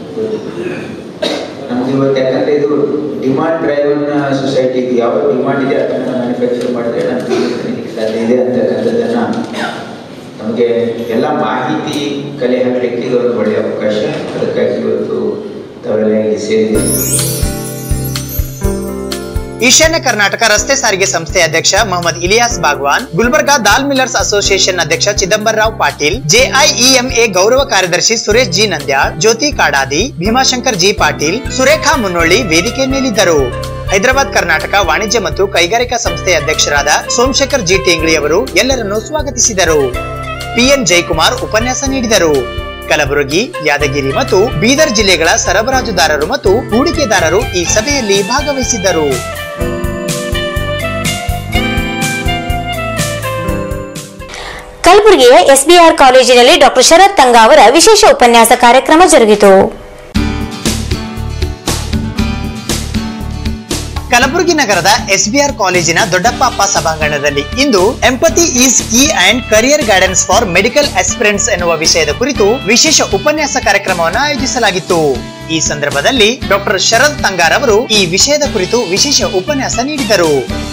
ನಮ್ದು ಇವತ್ತು ಯಾಕಂದರೆ ಇದು ಡಿಮಾಂಡ್ ಡ್ರೈವನ್ ಸೊಸೈಟಿ ಇದು ಯಾವ ಡಿಮಾಂಡ್ ಇದೆ ಅದನ್ನು ಮ್ಯಾನುಫ್ಯಾಕ್ಚರ್ ಮಾಡಿದ್ರೆ ನಮ್ಗೆ ಖರೀದಿಕ್ಕೆ ಸಾಧ್ಯ ಇದೆ ಅಂತಕ್ಕಂಥದ್ದನ್ನು ನಮಗೆ ಎಲ್ಲ ಮಾಹಿತಿ ಕಲೆ ಹಾಕಲಿಕ್ಕೆ ಇದು ಒಂದು ಒಳ್ಳೆಯ ಅವಕಾಶ ಅದಕ್ಕಾಗಿ ಇವತ್ತು ತಾವೆಲ್ಲ ಇಲ್ಲಿ ಸೇರಿದೆ ಈಶಾನ್ಯ ಕರ್ನಾಟಕ ರಸ್ತೆ ಸಾರಿಗೆ ಸಂಸ್ಥೆ ಅಧ್ಯಕ್ಷ ಮೊಹಮ್ಮದ್ ಇಲಿಯಾಸ್ ಬಾಗ್ವಾನ್ ಗುಲ್ಬರ್ಗಾ ದಾಲ್ ಮಿಲ್ಲರ್ಸ್ ಅಸೋಸಿಯೇಷನ್ ಅಧ್ಯಕ್ಷ ಚಿದಂಬರರಾವ್ ಪಾಟೀಲ್ ಜೆಐಇಎಂಎ ಗೌರವ ಕಾರ್ಯದರ್ಶಿ ಸುರೇಶ್ ಜಿ ನಂದ್ಯಾಳ್ ಜ್ಯೋತಿ ಕಾಡಾದಿ ಭೀಮಾಶಂಕರ್ ಜಿ ಪಾಟೀಲ್ ಸುರೇಖಾ ಮುನ್ನೊಳ್ಳಿ ವೇದಿಕೆ ಮೇಲಿದ್ದರು ಹೈದರಾಬಾದ್ ಕರ್ನಾಟಕ ವಾಣಿಜ್ಯ ಮತ್ತು ಕೈಗಾರಿಕಾ ಸಂಸ್ಥೆಯ ಅಧ್ಯಕ್ಷರಾದ ಸೋಮಶೇಖರ್ ಜಿ ಟೇಂಗ್ಳಿ ಅವರು ಎಲ್ಲರನ್ನೂ ಸ್ವಾಗತಿಸಿದರು ಪಿಎನ್ ಜಯಕುಮಾರ್ ಉಪನ್ಯಾಸ ನೀಡಿದರು ಕಲಬುರಗಿ ಯಾದಗಿರಿ ಮತ್ತು ಬೀದರ್ ಜಿಲ್ಲೆಗಳ ಸರಬರಾಜುದಾರರು ಮತ್ತು ಹೂಡಿಕೆದಾರರು ಈ ಸಭೆಯಲ್ಲಿ ಭಾಗವಹಿಸಿದ್ದರು ಕಲಬುರಗಿಯ ಎಸ್ಬಿಆರ್ ಕಾಲೇಜಿನಲ್ಲಿ ಡಾಕ್ಟರ್ ಶರತ್ ತಂಗ ಅವರ ವಿಶೇಷ ಉಪನ್ಯಾಸ ಕಾರ್ಯಕ್ರಮ ಜರುಗಿತು ಕಲಬುರಗಿ ನಗರದ ಎಸ್ಬಿಆರ್ ಕಾಲೇಜಿನ ದೊಡ್ಡಪ್ಪ ಸಭಾಂಗಣದಲ್ಲಿ ಇಂದು empathy is key and career guidance for medical aspirants ಎನ್ನುವ ವಿಷಯದ ಕುರಿತು ವಿಶೇಷ ಉಪನ್ಯಾಸ ಕಾರ್ಯಕ್ರಮವನ್ನು ಆಯೋಜಿಸಲಾಗಿತ್ತು ಈ ಸಂದರ್ಭದಲ್ಲಿ ಡಾಕ್ಟರ್ ಶರದ್ ತಂಗಾರ್ ಅವರು ಈ ವಿಷಯದ ಕುರಿತು ವಿಶೇಷ ಉಪನ್ಯಾಸ ನೀಡಿದರು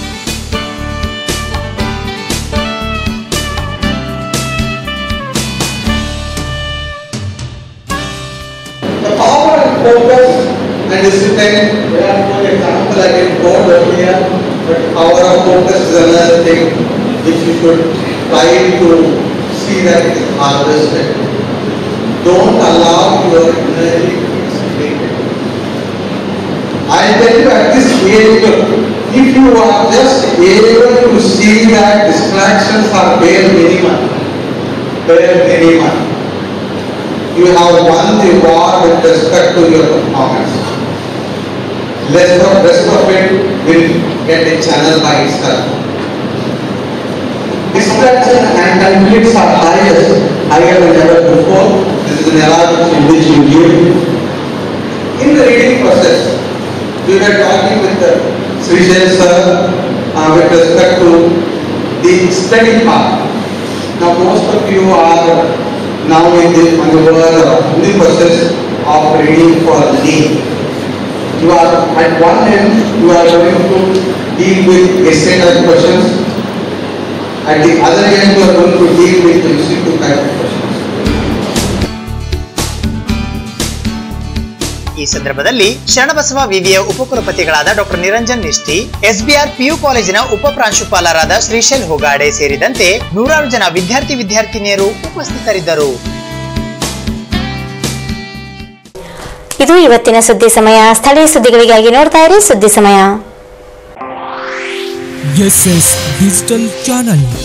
The power and focus and discipline, there are good examples I can quote over here, but power of focus is another thing which you should try to see that it is harvested. Don't allow your energy to be dissipated. I tell you at this age, if you are just able to see that distractions are bare minimum, bare minimum, you have won the war with respect to your performance. Rest of, rest of it will get a channel by itself. Distraction and conflicts are highest, higher than ever before. This is an era in which you live. In the reading process, we were talking with the Sri sir uh, with respect to the study part. Now most of you are now in the, on the verge of in the process of reading for leave. You are at one end, you are going to deal with essay type questions. At the other end, you are going to deal with MCQ type of questions. ಈ ಸಂದರ್ಭದಲ್ಲಿ ಶರಣಬಸವ ವಿವಿಯ ಉಪಕುಲಪತಿಗಳಾದ doctor Niranjan Nishti SBR PU ಕಾಲೇಜಿನ ಉಪ ಪ್ರಾಂಶುಪಾಲರಾದ ಶ್ರೀಶೈಲ್ ಹೋಗಾಡೆ ಸೇರಿದಂತೆ ನೂರಾರು ಜನ ವಿದ್ಯಾರ್ಥಿ ವಿದ್ಯಾರ್ಥಿನಿಯರು ಉಪಸ್ಥಿತರಿದ್ದರು ಇದು ಇವತ್ತಿನ ಸುದ್ದಿ ಸಮಯ ಸ್ಥಳೀಯ ಸುದ್ದಿಗಳಿಗಾಗಿ ನೋಡ್ತಾ ಇರಿ ಸುದ್ದಿ ಸಮಯ ಎಸ್ ಎಸ್ ಡಿಜಿಟಲ್ ಚಾನಲ್